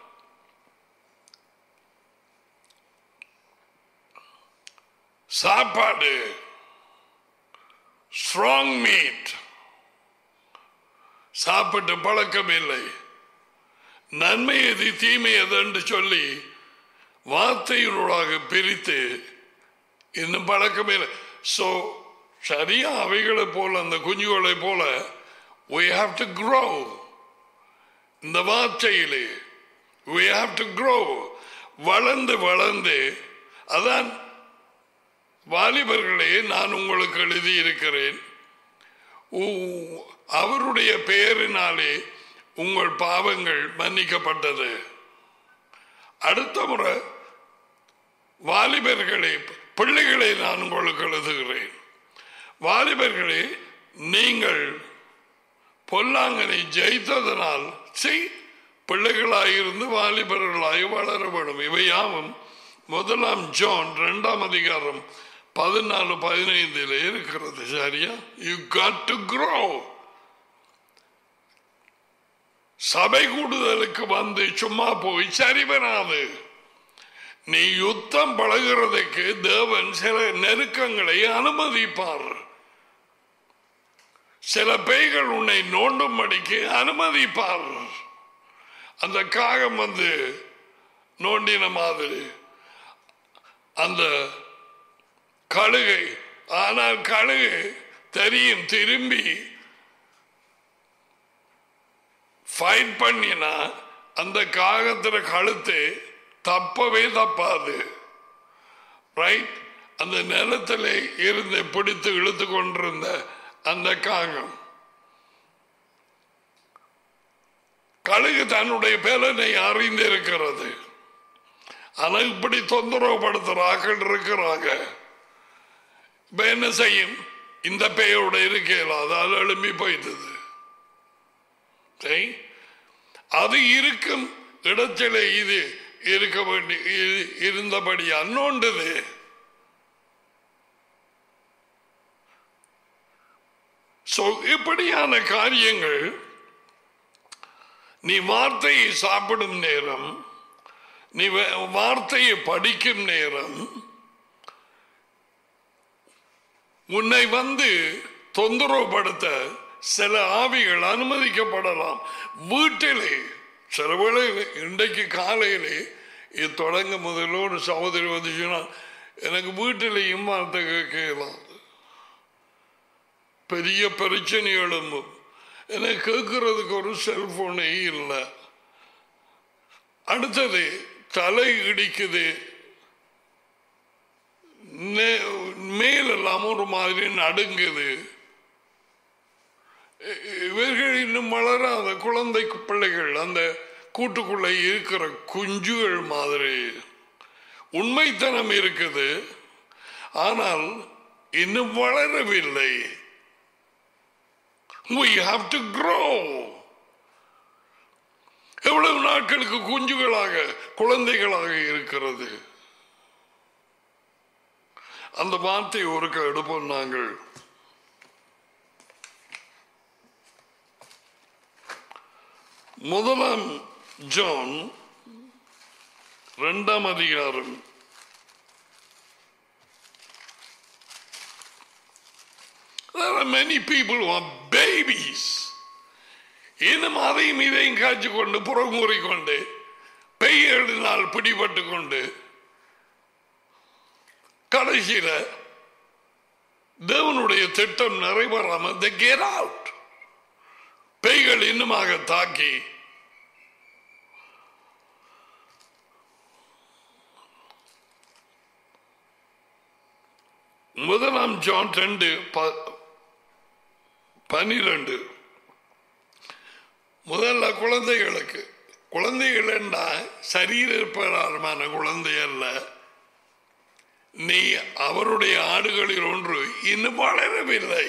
[SPEAKER 1] சாப்பாடு ஸ்ட்ராங் மீட் சாப்பிட்டு பழக்கம் இல்லை நன்மை எது தீமை எது என்று சொல்லி வார்த்தையினூடாக பிரித்து இன்னும் பழக்கமே இல்லை ஸோ சரியா அவைகளை போல அந்த குஞ்சுகளை போல we have to grow இந்த வார்த்தையிலே we have to grow வளர்ந்து வளர்ந்து அதான் வாலிபர்களே நான் உங்களுக்கு எழுதியிருக்கிறேன் உ- அவருடைய பெயரினாலே உங்கள் பாவங்கள் மன்னிக்கப்பட்டது அடுத்த முறை வாலிபர்களே பிள்ளைகளை நான் உங்களுக்கு எழுதுகிறேன் வாலிபர்களே நீங்கள் பொல்லாங்கனை ஜெயித்ததனால் செய் பிள்ளைகளாயிருந்து வாலிபர்களாய் வளர வேணும் இவை யாவும் முதலாம் ஜான் இரண்டாம் அதிகாரம் பதினாலு பதினைந்தில் இருக்கிறது சரியா யூ காட் டு grow சபை கூடுதலுக்கு வந்து சும்மா போய் சரி வராது நீ யுத்தம் பழகிறதுக்கு தேவன் சில நெருக்கங்களை அனுமதிப்பார் சில பேய்கள் உன்னை நோண்டும்படிக்கு அனுமதிப்பார் அந்த காகம் வந்து நோண்டின மாதிரி அந்த கழுகை ஆனால் கழுகு தெரியும் திரும்பி ஃபைட் பண்ணினா அந்த காகத்துல கழுத்து தப்பவே தப்பாது ரைட் அந்த நிலத்திலே இருந்து பிடித்து இழுத்து கொண்டிருந்த அந்த காகம் கழுகு தன்னுடைய பேலனை அறிந்திருக்கிறது ஆனா இப்படி தொந்தரவுப்படுத்துற ஆக்கள் இருக்கிறாங்க இப்ப என்ன செய்யும் இந்த பேயோட இருக்கையில் அது எழும்பி போயிட்டது சரி? அது இருக்கும் இடத்திலே இது இருக்க வேண்டி இ- இருந்தபடி அன்னோண்டது So, இப்படியான காரியங்கள் நீ வார்த்தையை சாப்பிடும் நேரம் நீ வே- வார்த்தையை படிக்கும் நேரம் உன்னை வந்து தொந்தரவுபடுத்த சில ஆவிகள் அனுமதிக்கப்படலாம் வீட்டிலே சில வேளையில் இன்றைக்கு காலையிலே இது தொடங்க முதல்ல ஒரு சகோதரி வந்துச்சுன்னா எனக்கு வீட்டிலையும் வார்த்தை கேட்கலாம் பெரிய பிரச்சனை எழும்பும் எனக்கு கேட்கறதுக்கு ஒரு செல்போனே இல்லை அடுத்தது தலை இடிக்குது நே- மேலெல்லாம் ஒரு மாதிரி நடுங்குது இ- இவர்கள் இன்னும் வளராத குழந்தை பிள்ளைகள் அந்த கூட்டுக்குள்ள இருக்கிற குஞ்சுகள் மாதிரி உண்மைத்தனம் இருக்குது ஆனால் இன்னும் வளரவில்லை we have to grow எவ்வளவு நாட்களுக்கு குஞ்சுகளாக குழந்தைகளாக இருக்கிறது அந்த வார்த்தை ஒருக்க எடுப்போம் நாங்கள் முதலாம் ஜான் இரண்டாம் அதிகாரம் There are many people who are babies. இன்னும் அதையும் இதையும் காய்ச்சி கொண்டு புறமுறை கொண்டு பெய்யலினால் பிடிபட்டு கொண்டு கடைசியில தேவனுடைய திட்டம் நிறைவேறாம they get out பெய்கள் இன்னுமாக தாக்கி முதலாம் ஜான் ரெண்டு ப- பனிரெண்டு முதல்ல குழந்தைகளுக்கு குழந்தைகள் என்றா சரீர பிரகாரமான குழந்தை அல்ல நீ அவருடைய ஆடுகளில் ஒன்று இன்னும் வளரவில்லை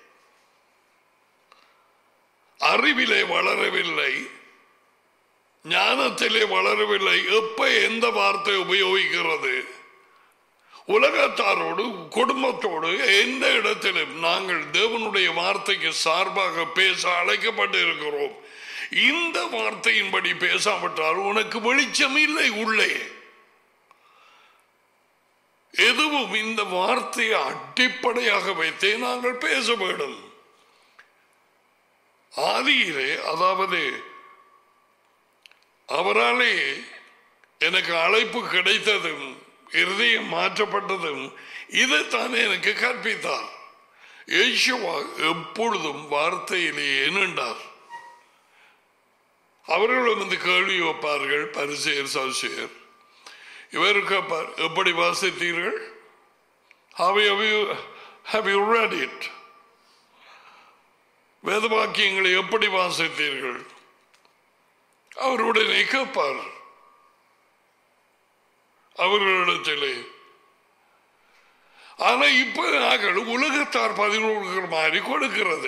[SPEAKER 1] அறிவிலே வளரவில்லை ஞானத்திலே வளரவில்லை எப்ப எந்த வார்த்தை உபயோகிக்கிறது உலகத்தாரோடு குடும்பத்தோடு எந்த இடத்திலும் நாங்கள் தேவனுடைய வார்த்தைக்கு சார்பாக பேச அழைக்கப்பட்டு இருக்கிறோம் இந்த வார்த்தையின்படி பேசாவிட்டால் உனக்கு வெளிச்சம் இல்லை உள்ளே எதுவும் இந்த வார்த்தையை அடிப்படையாக வைத்தே நாங்கள் பேச வேண்டும் ஆதியிலே அதாவது அவராலே எனக்கு அழைப்பு கிடைத்ததும் இருதயம் மாற்றப்பட்டதும் இதைத்தான் எனக்கு கற்பித்தார் இயேசுவா எப்பொழுதும் வார்த்தையிலேயே நின்றார் அவர்களும் வந்து கேள்வி வைப்பார்கள் பரிசெயர் சசியர் இவருக்கு அப்ப- எப்படி வாசித்தீர்கள் How have you, have you read it? வேத வாக்கியங்களை எப்படி வாசித்தீர்கள் அவருடனே கேட்பார் அவர்களிடத்திலே ஆனா இப்ப நாங்கள் உலகத்தார் பதினோரு மாதிரி கொடுக்கிறது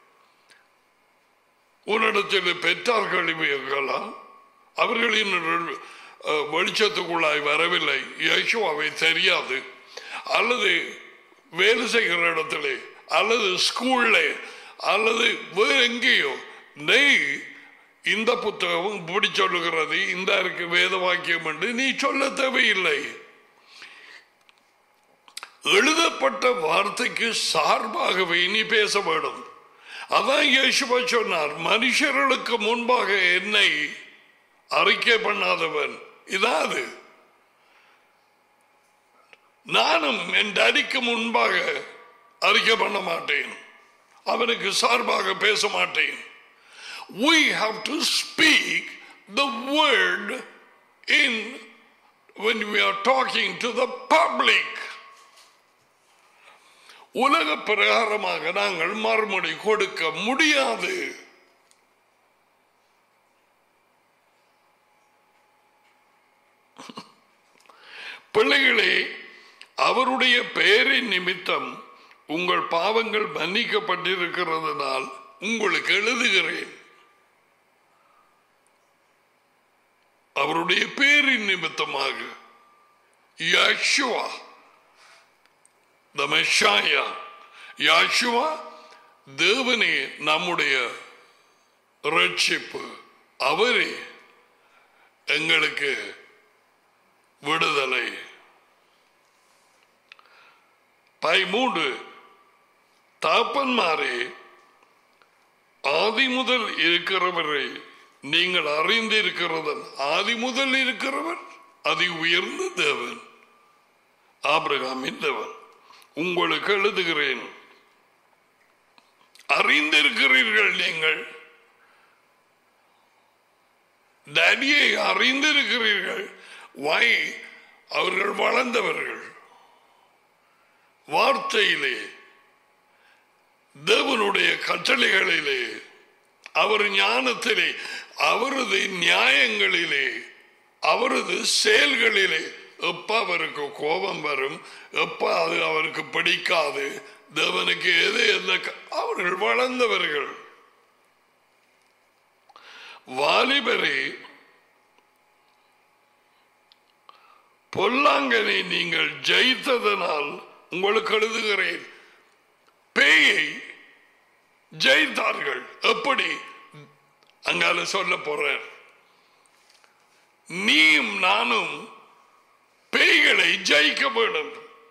[SPEAKER 1] உன்னிடத்தில் பெற்றார் கழிவு எங்கெல்லாம் அவர்களின் அஹ், வெளிச்சத்துக்குள்ளாய் வரவில்லை யேசுவாவை தெரியாது அல்லது வேலை செய்கிற இடத்திலே அல்லது ஸ்கூல்ல அல்லது வேறு எங்கேயோ நீ இந்த புத்தகம் இப்படி சொல்லுகிறது இந்த இருக்கு வேத வாக்கியம் என்று நீ சொல்ல தேவையில்லை எழுதப்பட்ட வார்த்தைக்கு சார்பாகவே நீ பேச வேண்டும் அதான் இயேசுவா சொன்னார் மனுஷர்களுக்கு முன்பாக என்னை அறிக்கை பண்ணாதவன் இதாது நானும் என் டடிக்கு முன்பாக அறிக்கை பண்ண மாட்டேன் அவனுக்கு சார்பாக பேச மாட்டேன் we have to speak the word in when we are talking to the public உலக பிரகாரமாக நாங்கள் மறுமொழி கொடுக்க முடியாது பிள்ளைகளே அவருடைய பெயரின் நிமித்தம் உங்கள் பாவங்கள் மன்னிக்கப்பட்டிருக்கிறதுனால் உங்களுக்கு எழுதுகிறேன் அவருடைய பேரின் நிமித்தமாக யாஷுவா the Messiah. யாஷுவா தேவனே நம்முடைய ரட்சிப்பு அவரே எங்களுக்கு விடுதலை பதிமூன்று தாப்பன்மாரே ஆதி முதல் இருக்கிறவரை நீங்கள் அறிந்திருக்கிறதன் ஆதி முதல் இருக்கிறவர் அதி உயர்ந்த தேவன் ஆபிரகாமின் தேவன் உங்களுக்கு எழுதுகிறேன் அறிந்திருக்கிறீர்கள் நீங்கள் டேடியை அறிந்திருக்கிறீர்கள் வை அவர்கள் வளர்ந்தவர்கள் வார்த்தையிலே தேவனுடைய கட்டளைகளிலே அவர் ஞானத்திலே அவரது நியாயங்களிலே அவரது செயல்களிலே எப்ப அவருக்கு கோபம் வரும் எப்ப அது அவருக்கு பிடிக்காது தேவனுக்கு எது எந்த க- அவர்கள் வளர்ந்தவர்கள் வாலிபரே பொல்லாங்கனை நீங்கள் ஜெயித்ததனால் உங்களுக்கு எழுதுகிறேன் பேயை ஜெயித்தார்கள் எப்படி அங்கால சொல்ல போறார் நீயும் நானும் பேய்களை ஜெயிக்க வேண்டும்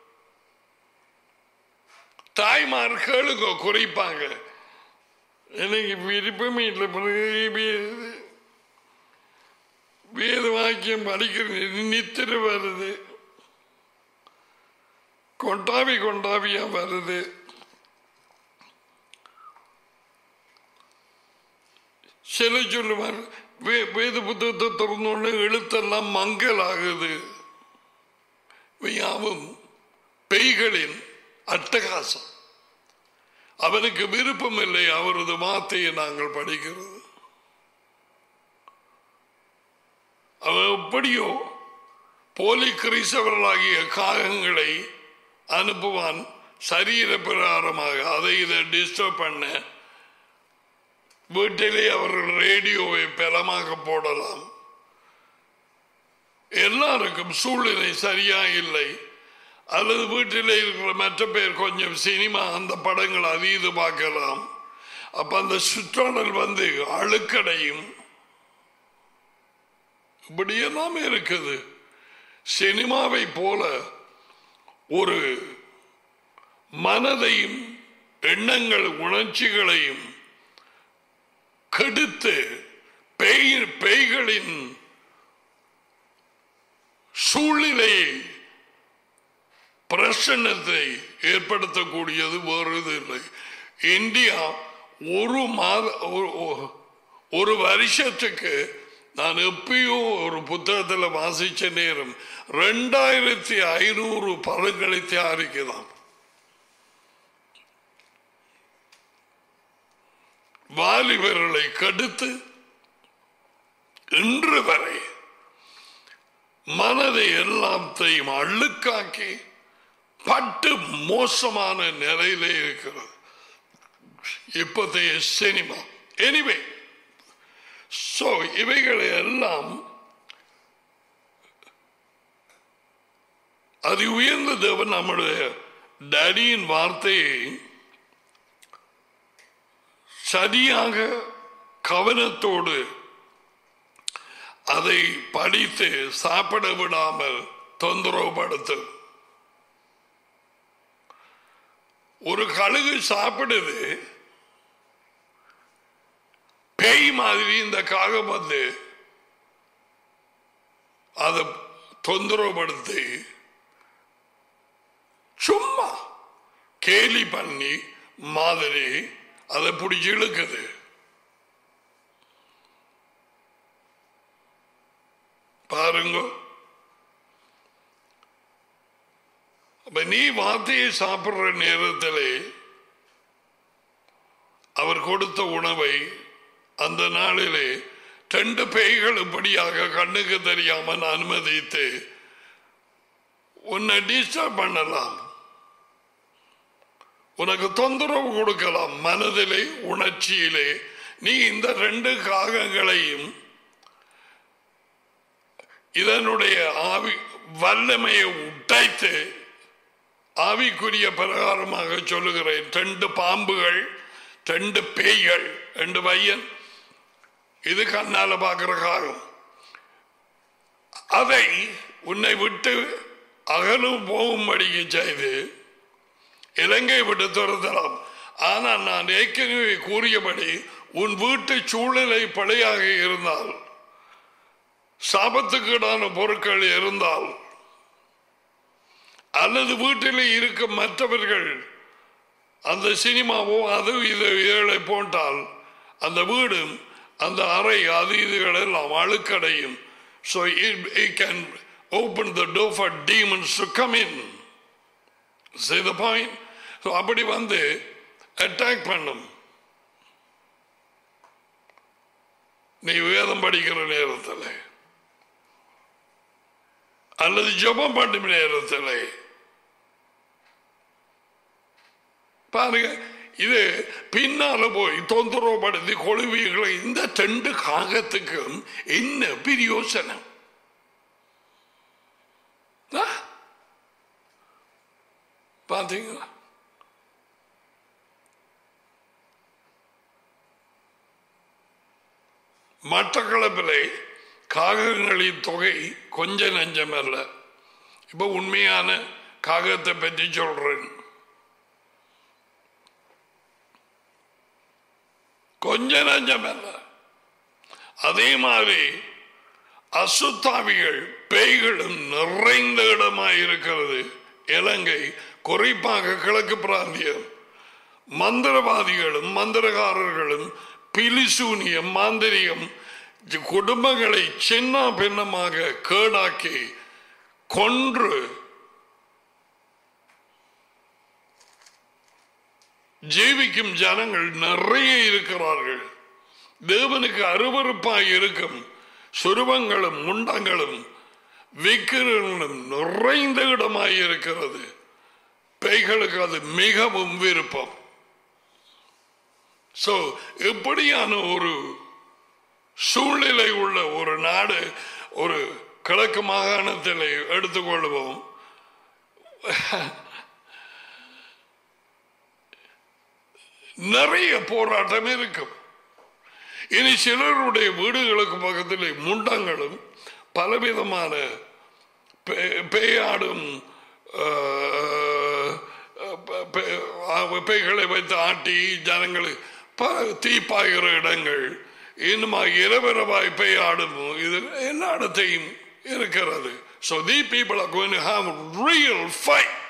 [SPEAKER 1] தாய்மார் கேளுங்க குறிப்பாங்க எனக்கு விருப்பமே இல்லை வே- வேத வாக்கியம் படிக்கிறது நித்திர வருது கொண்டாவி கொண்டாவியா வருது சில சொல்லுவார் வே- வேத புத்தகத்தை திறந்தோடனே எழுத்தெல்லாம் மங்கல் ஆகுது யாவும் பெய்களின் அட்டகாசம் அவனுக்கு விருப்பம் இல்லை அவரது வார்த்தையை நாங்கள் படிக்கிறது அவன் எப்படியோ போலி கிறிஸ்தவர்களாகிய காகங்களை அனுப்புவான் சரீர பிரகாரமாக அதை இதை டிஸ்டர்ப் பண்ண வீட்டிலே அவர்கள் ரேடியோவை பலமாக போடலாம் எல்லாருக்கும் சூழ்நிலை சரியா இல்லை அல்லது வீட்டில் இருக்கிற மற்ற பேர் கொஞ்சம் சினிமா அந்த படங்கள் அது இது பார்க்கலாம் அப்ப அந்த சுற்றாடல் வந்து அழுக்கடையும் இப்படியெல்லாம் இருக்குது சினிமாவை போல ஒரு மனதையும் எண்ணங்கள் உணர்ச்சிகளையும் கெடுத்து பேய் பேய்களின் சூழ்நிலையை பிரசன்னத்தை ஏற்படுத்தக்கூடியது வேறு இது இல்லை இந்தியா ஒரு மாத ஒரு- ஒரு- ஒரு வருஷத்துக்கு நான் எப்பயோ ஒரு புத்தகத்தில் வாசிச்ச நேரம் ரெண்டாயிரத்தி ஐநூறு படங்களை தயாரிக்கலாம் வாலிபர்களை கடுத்து இன்று வரை மனதை எல்லாத்தையும் அழுக்காக்கி பட்டு மோசமான நிலையிலே இருக்கிறது இப்போதைய சினிமா எனிவே சோ இவைகளை எல்லாம் அது உயர்ந்த தேவன் நம்முடைய டேடியின் வார்த்தையை சரியாக கவனத்தோடு அதை படித்து சாப்பிட விடாமல் தொந்தரவுபடுத்தும் ஒரு கழுகு சாப்பிடுது பேய் மாதிரி இந்த காகம் வந்து அதை தொந்தரவுபடுத்தி சும்மா கேலி பண்ணி மாதிரி அதை பிடிச்சி இழுக்குது பாருங்க அப்ப நீ வார்த்தையை சாப்பிடுற நேரத்திலே அவர் கொடுத்த உணவை அந்த நாளிலே ரெண்டு பேய்கள் இப்படியாக கண்ணுக்கு தெரியாமல் அனுமதித்து உன்னை டிஸ்டர்ப் பண்ணலாம் உனக்கு தொந்தரவு கொடுக்கலாம் மனதிலே உணர்ச்சியிலே நீ இந்த ரெண்டு காகங்களையும் இதனுடைய ஆவி வல்லமையை உடைத்து ஆவிக்குரிய பிரகாரமாக சொல்லுகிறேன் ரெண்டு பாம்புகள் ரெண்டு பேய்கள் ரெண்டு பையன் இது கண்ணால பார்க்கிற காகம் அதை உன்னை விட்டு அகலும் போகும்படிக்கு செய்து இலங்கை விட்டு துரத்தலாம் ஆனால் நான் ஏற்கனவே கூறியபடி உன் வீட்டு சூழ்நிலை பழையாக இருந்தால் சாபத்துக்கீடான பொருட்கள் இருந்தால் அல்லது வீட்டில் இருக்கும் மற்றவர்கள் அந்த சினிமாவோ அது இது ஏழை போட்டால் அந்த வீடும் அந்த அறை அது இதுகள் எல்லாம் அழுக்கடையும் so it can open the door for demons to come in See the point? So அப்படி வந்து அட்டாக் பண்ணும் நீ வேதம் படிக்கிற நேரத்தில் அல்லது ஜெபம் பண்ணும் நேரத்தில் பாருங்க இது பின்னால போய் தொந்தரவுப்படுத்தி கொழுவிகளை இந்த ரெண்டு காகத்துக்கும் என்ன பிரியோசனம் ஆ? பாத்தீங்களா மட்டக்களப்பிலே காகங்களின் தொகை கொஞ்ச நஞ்சம் அல்ல இப்ப உண்மையான காகத்தை பற்றி சொல்றேன் கொஞ்ச நஞ்சம் அல்ல அதே மாதிரி அசுத்தாவிகள் பேய்களும் நிறைந்த இடமாய் இருக்கிறது இலங்கை குறிப்பாக கிழக்கு பிராந்தியம் மந்திரவாதிகளும் மந்திரகாரர்களும் பிலிசூனியம் மாந்திரியம் குடும்பங்களை சின்ன பின்னமாக கேடாக்கி கொன்று ஜீவிக்கும் ஜனங்கள் நிறைய இருக்கிறார்கள் தேவனுக்கு அருவருப்பாய் இருக்கும் சுருவங்களும் முண்டங்களும் விக்கிரங்களும் நிறைந்த இடமாய் இருக்கிறது பேய்களுக்கு அது மிகவும் விருப்பம் சோ இப்படியான ஒரு சூழ்நிலை உள்ள ஒரு நாடு ஒரு கிழக்கு மாகாணத்தில் எடுத்துக்கொள்வோம் நிறைய போராட்டம் இருக்கும் இனி சிலருடைய வீடுகளுக்கு பக்கத்தில் முண்டங்களும் பலவிதமான பே- பேயாடும் ஆஹ், பே- பே- பேய்களை வைத்து ஆட்டி ஜனங்களை ப- தீப்பாய்கிற இடங்கள் இன்னுமா இரவிரவாய் பேயாடும் இது எல்லா இடத்தையும் இருக்கிறது So these people are going to have real fight.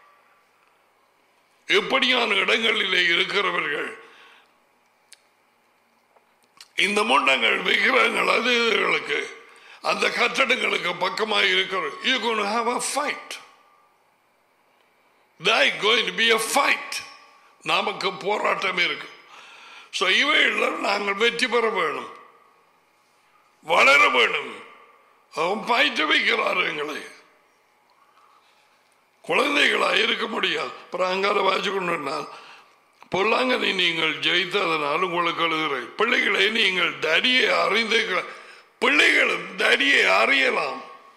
[SPEAKER 1] எப்படியான இடங்களிலே இருக்கிறவர்கள் இந்த முண்டங்கள் விக்கிரகங்கள் அது இதுகளுக்கு அந்த கட்டடங்களுக்கு பக்கமாக இருக்கிற you going to have a fight there going to be a fight நமக்கு போராட்டம் இருக்கு ஸோ இவைகளில் நாங்கள் வெற்றி பெற வேணும் வளர வேணும் அவன் பயிற்று வைக்கிறார் எங்களை குழந்தைகளாக இருக்க முடியாது அப்புறம் அங்கால வாய்ச்சி கொண்டால் பொல்லாங்கனை நீங்கள் ஜெயித்ததனால் உங்களுக்கு எழுதுகிறேன் பிள்ளைகளை நீங்கள் தடியை அறிந்து பிள்ளைகளும் தடியை அறியலாம்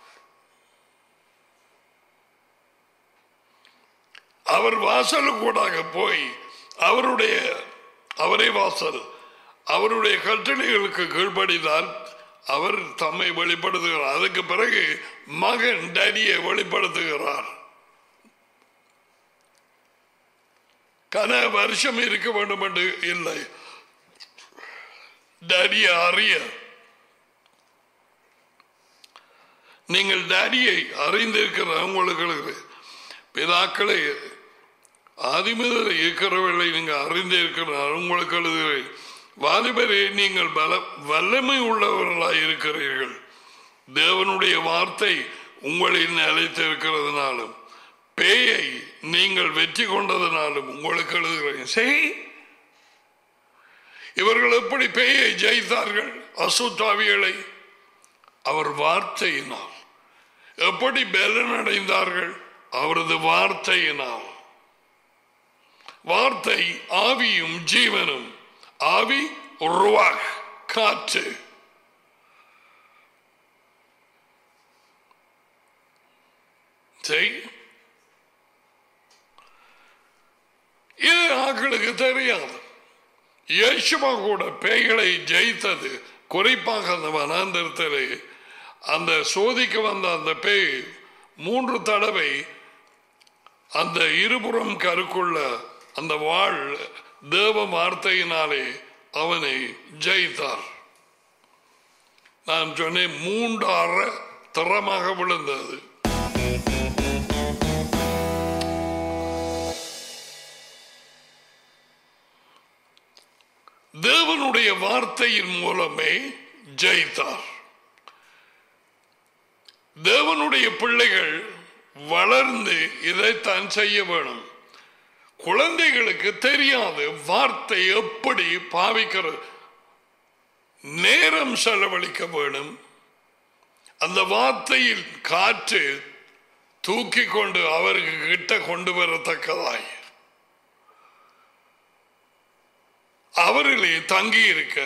[SPEAKER 1] அவர் வாசலுக்கூடாக போய் அவருடைய அவரே வாசல் அவருடைய கட்டளைகளுக்கு கீழ்ப்படிதான் அவர் தம்மை வெளிப்படுத்துகிறார் அதுக்கு பிறகு மகன் டடியை வெளிப்படுத்துகிறார் கன வருஷம் இருக்க வேண்டும் என்று இல்லை டடியை அறிய நீங்கள் டேடியை அறிந்திருக்கிற உங்களுக்கு பிதாக்களை ஆதிமுதல் இருக்கிறவர்களை நீங்கள் அறிந்திருக்கிறார் உங்களுக்கு எழுதுகிறேன் வாலிபரே நீங்கள் பல வல்லமை உள்ளவர்களாய் இருக்கிறீர்கள் தேவனுடைய வார்த்தை உங்களில் நிலைத்திருக்கிறதுனாலும் பேயை நீங்கள் வெற்றி கொண்டதுனாலும் உங்களுக்கு எழுதுகிறேன் செய் இவர்கள் எப்படி பேயை ஜெயித்தார்கள் அசுத்தாவிகளை அவர் வார்த்தையினால் எப்படி பலன் அடைந்தார்கள் அவரது வார்த்தையினால் வார்த்தை ஆவியும் ஜீவனும் ஆவி ருவாக் காற்று செய் இது ஆக்களுக்கு தெரியாது இயேசுமா கூட பேய்களை ஜெயித்தது குறிப்பாக அந்த வனாந்திரத்திலே அந்த சோதிக்க வந்த அந்த பேய் மூன்று தடவை அந்த இருபுறம் கருக்குள்ள அந்த வாழ் தேவ வார்த்தையினாலே அவனை ஜெயித்தார் நான் சொன்னேன் மூன்று அற தரமாக விழுந்தது தேவன் தேவனுடைய வார்த்தையின் மூலமே ஜெயித்தார் தேவனுடைய பிள்ளைகள் வளர்ந்து இதைத்தான் செய்ய வேணும் குழந்தைகளுக்கு தெரியாது வார்த்தை எப்படி பாவிக்கிறது நேரம் செலவழிக்க வேணும் அந்த வார்த்தையில் காற்று தூக்கி கொண்டு அவருக்கு கிட்ட கொண்டு வரத்தக்கதாய் அவரிலே தங்கி இருக்க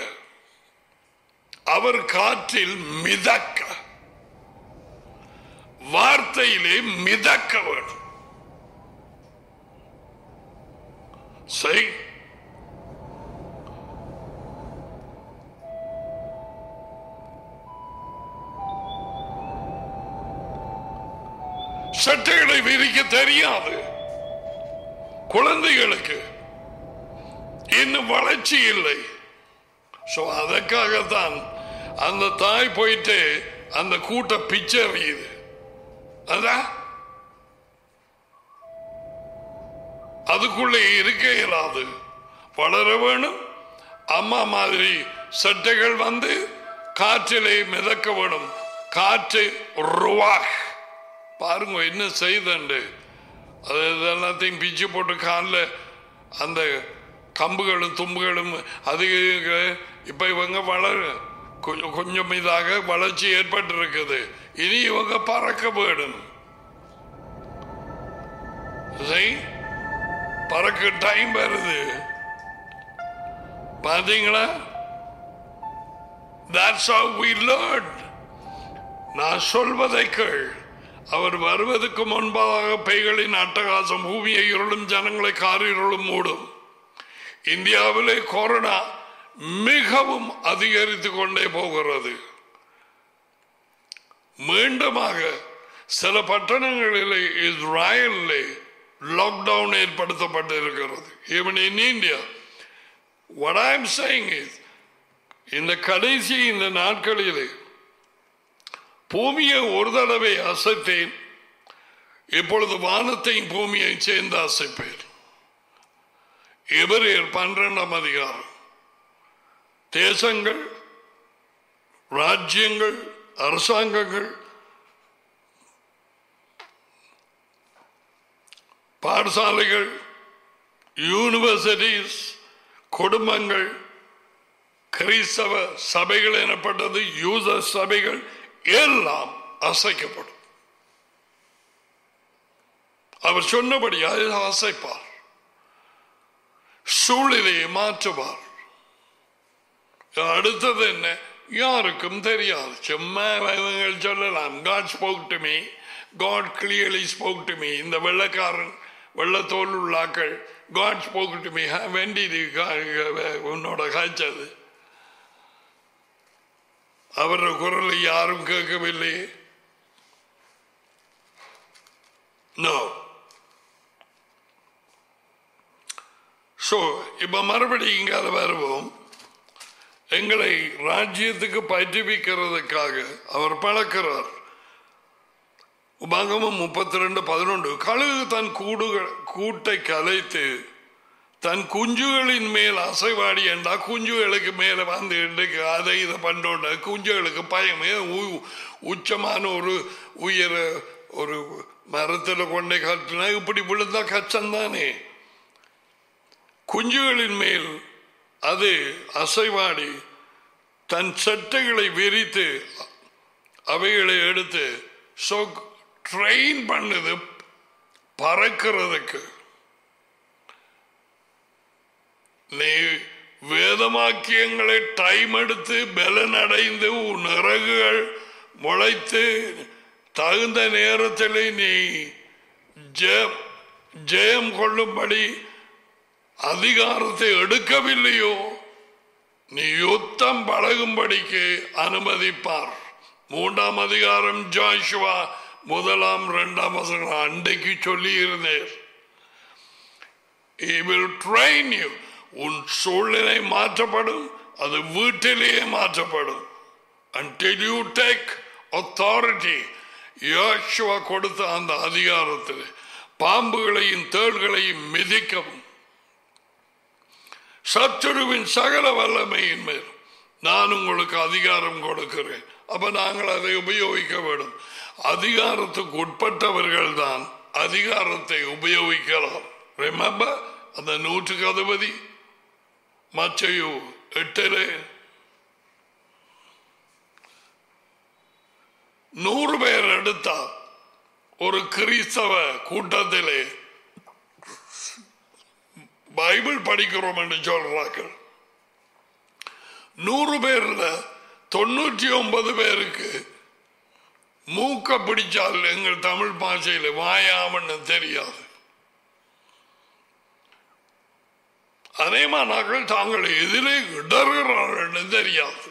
[SPEAKER 1] அவர் காற்றில் மிதக்க வார்த்தையிலே மிதக்க வேணும் சரி சட்டைகளை விரிக்க தெரியாது குழந்தைகளுக்கு இன்னும் வளர்ச்சி இல்லை சோ அதற்காகத்தான் அந்த தாய் போயிட்டு அந்த கூட்ட பிச்சை எறியுது அதான் அதுக்குள்ளே இருக்க இயலாது வளர வேணும் அம்மா மாதிரி சட்டைகள் வந்து காற்றிலே மிதக்க வேணும் காற்று ருவாக் பாருங்க என்ன செய்தண்டு அது எல்லாத்தையும் பிச்சு போட்டு காலில் அந்த கம்புகளும் தும்புகளும் அது இப்ப இவங்க வளர கொஞ்சம் கொஞ்சம் இதாக வளர்ச்சி ஏற்பட்டு இருக்குது இனி இவங்க பறக்க வேணும் சரி பறக்க டைம் வருது பாத்தீங்களா That's how we learn. நான் சொல்வதை கேள் அவர் வருவதற்கு முன்பாக பெய்களின் அட்டகாசம் பூமியை இருளும் ஜனங்களை காரிருளும் மூடும் இந்தியாவிலே கொரோனா மிகவும் அதிகரித்து கொண்டே போகிறது மீண்டுமாக சில பட்டணங்களிலே இஸ்ராயலிலே லாக்டவுன் ஏற்படுத்தப்பட்டிருக்கிறது even in India what I am saying is இந்த கடைசி இந்த நாட்களிலே பூமியை ஒரு தடவை அசைத்தேன் இப்பொழுது வானத்தையும் பூமியை சேர்ந்து அசைப்பேன் எவரேர் பன்னிரெண்டாம் அதிகாரம் தேசங்கள் ராஜ்யங்கள் அரசாங்கங்கள் பாடசாலைகள் யூனிவர்சிட்டிஸ் குடும்பங்கள் கிறிஸ்தவ சபைகள் எனப்பட்டது யூத சபைகள் எல்லாம் அசைக்கப்படும் அவர் சொன்னபடி அதை அசைப்பார் சூழ்நிலையை மாற்றுவார் அடுத்தது என்ன யாருக்கும் தெரியாது சும்மா இவங்க சொல்லலாம் God spoke to me God clearly spoke to me இந்த வெள்ளக்காரன் வெள்ளத்தோல் உள்ளாக்கள் காட் ஸ்போக் டு மீ வேண்டியது உன்னோட காய்ச்சது அவர குரலை யாரும் கேட்கவில்லை நோ ஸோ இப்ப மறுபடியும் இங்க வருவோம் எங்களை ராஜ்யத்துக்கு பயிற்றுவிக்கிறதுக்காக அவர் பழக்கிறார் உபாகமம் முப்பத்தி ரெண்டு பதினொன்று கழுகு தன் கூடுகள் கூட்டை கலைத்து தன் குஞ்சுகளின் மேல் அசைவாடி என்றா குஞ்சுகளுக்கு மேல வந்து இன்றைக்கு அதை இதை பண்ணோட குஞ்சுகளுக்கு பயமே உ- உச்சமான ஒரு உயர ஒரு மரத்துல கொண்டே கட்டினா இப்படி விழுந்தா கச்சம்தானே குஞ்சுகளின் மேல் அது அசைவாடி தன் சட்டைகளை விரித்து அவைகளை எடுத்து ஸோ ட்ரெயின் பண்ணுது பறக்கிறதுக்கு நீ வேதமாக்கியங்களை டைம் எடுத்து பலன் அடைந்து உன் இறகுகள் முளைத்து தகுந்த நேரத்தில் நீ ஜெயம் ஜெயம் கொள்ளும்படி அதிகாரத்தை எடுக்கவில்லையோ நீ யுத்தம் பழகும்படிக்கு அனுமதிப்பார் மூன்றாம் அதிகாரம் ஜாஷுவா முதலாம் இரண்டாம் வசனம் அன்றைக்கு சொல்லி இருந்தேன் He will train you. உன் சூழ்நிலை மாற்றப்படும் அது வீட்டிலேயே மாற்றப்படும் until you take authority யோசுவா கொடுத்த அந்த அதிகாரத்தில் பாம்புகளையும் தேள்களையும் மிதிக்கவும் சத்துருவின் சகல வல்லமையின் மேல் நான் உங்களுக்கு அதிகாரம் கொடுக்கிறேன் அப்ப நாங்கள் அதை உபயோகிக்க வேண்டும் அதிகாரத்துக்கு உட்பட்டவர்கள் தான் அதிகாரத்தை உபயோகிக்கலாம் Remember அந்த நூற்றுக்கு அதிபதி மச்சையோ எட்டிலே நூறு பேர் எடுத்தார் ஒரு கிறிஸ்தவ கூட்டத்திலே பைபிள் படிக்கிறோம் என்று சொல்றார்கள் நூறு பேர்ல தொண்ணூற்றி ஒன்பது பேருக்கு மூக்க பிடிச்சால் எங்கள் தமிழ் பாஷையில் வாயாமன்னு தெரியாது அதேமானார்கள் தாங்கள் எதிலே இடறுகிறார்கள் தெரியாது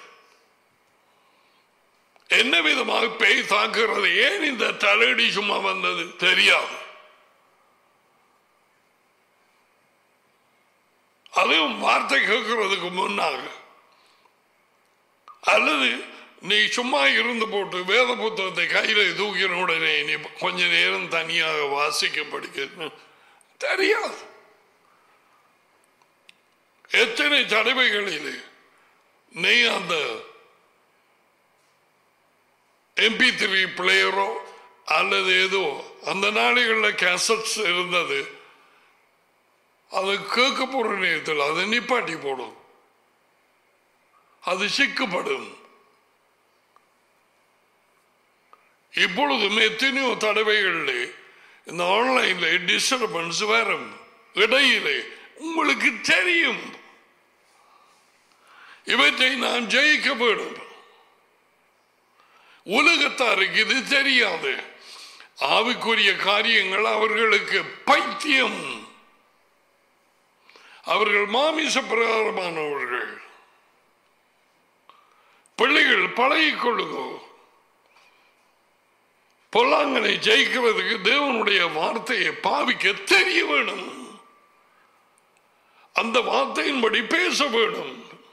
[SPEAKER 1] என்ன விதமாக பேய் தாக்குறது ஏன் இந்த தலையடி சும்மா வந்தது தெரியாது அதுவும் வார்த்தை கேட்கறதுக்கு முன்னாக அல்லது நீ சும்மா இருந்து போட்டு வேத புத்தகத்தை கையில தூக்கின உடனே நீ கொஞ்ச நேரம் தனியாக வாசிக்க படிக்க தெரியாது எத்தனை தடவைகளில் நீ அந்த எம்பி த்ரீ பிளேயரோ அல்லது ஏதோ அந்த நாடுகளில் கேசட்ஸ் இருந்தது அது கேட்க போற நேரத்தில் அதை நிப்பாட்டி போடும் அது சிக்கப்படும் இப்பொழுதும் எத்தனையோ தடவைகளில் இந்த ஆன்லைன்ல டிஸ்டர்பன்ஸ் வரும் இடையிலே உங்களுக்கு தெரியும் இவற்றை நாம் ஜெயிக்க வேண்டும் உலகத்தாருக்கு இது தெரியாது ஆவிக்குரிய காரியங்கள் அவர்களுக்கு பைத்தியம் அவர்கள் மாமிச பிரகாரமானவர்கள் பிள்ளைகள் பழகிக் கொள்ளுங்கோ பொல்லாங்கனை ஜெயிக்கிறதுக்கு தேவனுடைய வார்த்தையை பாவிக்க தெரிய வேணும் அந்த வார்த்தையின்படி பேச வேணும்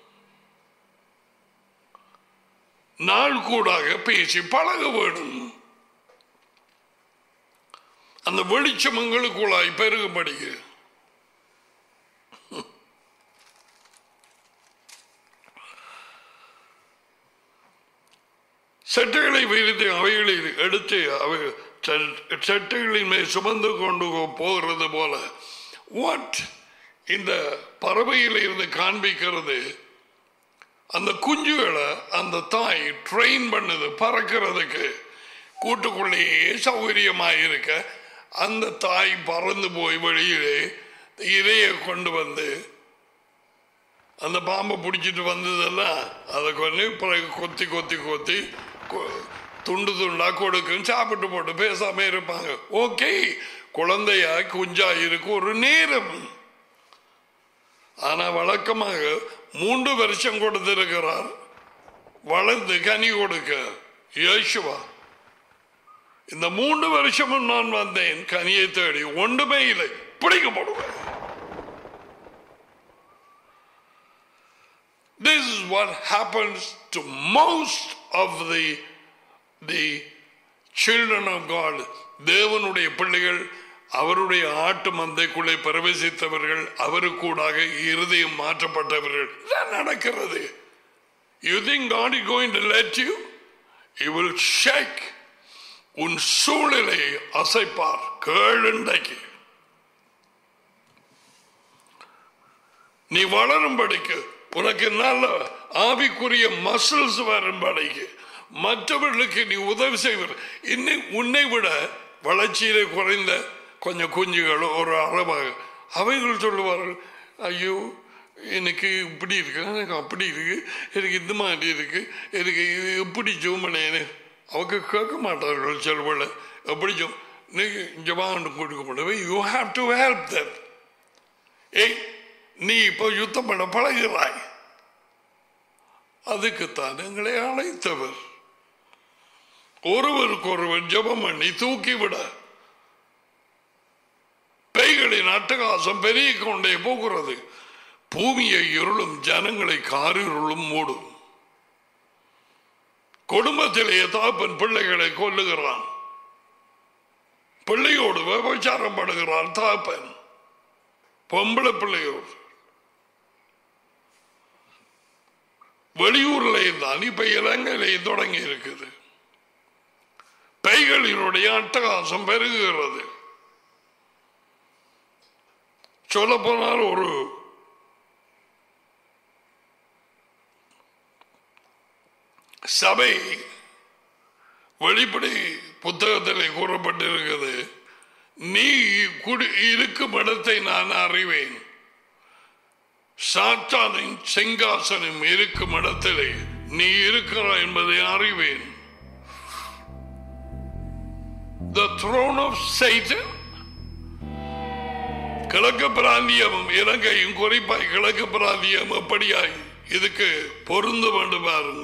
[SPEAKER 1] நாள் கூடாக பேசி பழக வேணும் அந்த வெளிச்சம் எங்களுக்குள்ளாய் பெருகும்படிக்கு செட்டுகளை விரித்து அவைகளில் எடுத்து அவை செ- செட்டுகளின் மேல் சுமந்து கொண்டு போகிறது போல வாட் இந்த பறவையில் இருந்து காண்பிக்கிறது அந்த குஞ்சுகளை அந்த தாய் ட்ரெயின் பண்ணுது பறக்கிறதுக்கு கூட்டுக்குள்ளேயே சௌகரியமாக இருக்க அந்த தாய் பறந்து போய் வெளியிலே இலையை கொண்டு வந்து அந்த பாம்பை பிடிச்சிட்டு வந்ததெல்லாம் அதை கொஞ்சம் பிறகு கொத்தி கொத்தி கொத்தி கொ- துண்டு துண்டா கொடுக்கும் சாப்பிட்டு போட்டு பேசாம இருப்பாங்க ஓகே குழந்தையா குஞ்சா இருக்கு ஒரு நேரம் ஆனா வழக்கமாக மூன்று வருஷம் கொடுத்திருக்கிறார் வளர்ந்து கனி கொடுக்க யேசுவா இந்த மூன்று வருஷமும் நான் வந்தேன் கனியை தேடி ஒன்றுமே இல்லை பிடிக்கப்படுவேன் This is what happens to most of the the children of God. தேவனுடைய பிள்ளைகள் அவருடைய ஆட்டு மந்தைக்குள்ளே பிரவேசித்தவர்கள் அவருக்கூடாக இருதயம் மாற்றப்பட்டவர்கள் இதான் நடக்கிறது you think God is going to let you? He will shake உன் சூழலை அசைப்பார் கேளுண்டைக்கு நீ வளரும்படிக்கு உனக்கு நல்ல ஆவிக்குரிய மசில்ஸ் வரும்படிக்கு மற்றவர்களுக்கு நீ உதவி செய்வர் இன்னும் உன்னை விட வளர்ச்சியிலே குறைந்த கொஞ்சம் குஞ்சுகள் ஒரு அளவாக அவைகள் சொல்லுவார்கள் ஐயோ எனக்கு இப்படி இருக்கு எனக்கு அப்படி இருக்கு எனக்கு இந்த மாதிரி இருக்கு எனக்கு இது எப்படி ஜூமனேன்னு அவங்க கேட்க மாட்டார்கள் செல்வல எப்படி ஜோ நீ ஜபாண்டு கொடுக்க முடியும் you have to help that ஏய் நீ இப்போ யுத்தம் பண்ண பழகிறாய் அதுக்குத்தான் எங்களை அழைத்தவர் ஒருவருக்கொருவர் ஜெபம் பண்ணி தூக்கிவிட பேய்களின் அட்டகாசம் பெருகி கொண்டே போகிறது பூமியை இருளும் ஜனங்களை காரிருளும் மூடும் குடும்பத்திலேயே தாப்பன் பிள்ளைகளை கொல்லுகிறான் பிள்ளையோடு விபச்சாரம் படுகிறான் தாப்பன் பொம்பளை பிள்ளையோடு வெளியூர்ல தான் இப்ப இலங்கையிலே தொடங்கி இருக்குது பெய்களினுடைய அட்டகாசம் பெருகுகிறது சொல்ல போனால் ஒரு சபை வெளிப்படை புத்தகத்தில் கூறப்பட்டிருக்கிறது நீ குடி இருக்கும் இடத்தை நான் அறிவேன் சாத்தானின் சிங்காசனம் இருக்கும் இடத்திலே நீ இருக்கிறாய் என்பதை அறிவேன் The throne of Satan கிழக்கு பிராந்தியமும் இலங்கையும் குறிப்பாய் கிழக்கு பிராந்தியம் எப்படியாய் இதுக்கு பொருந்து வேண்டும் பாருங்க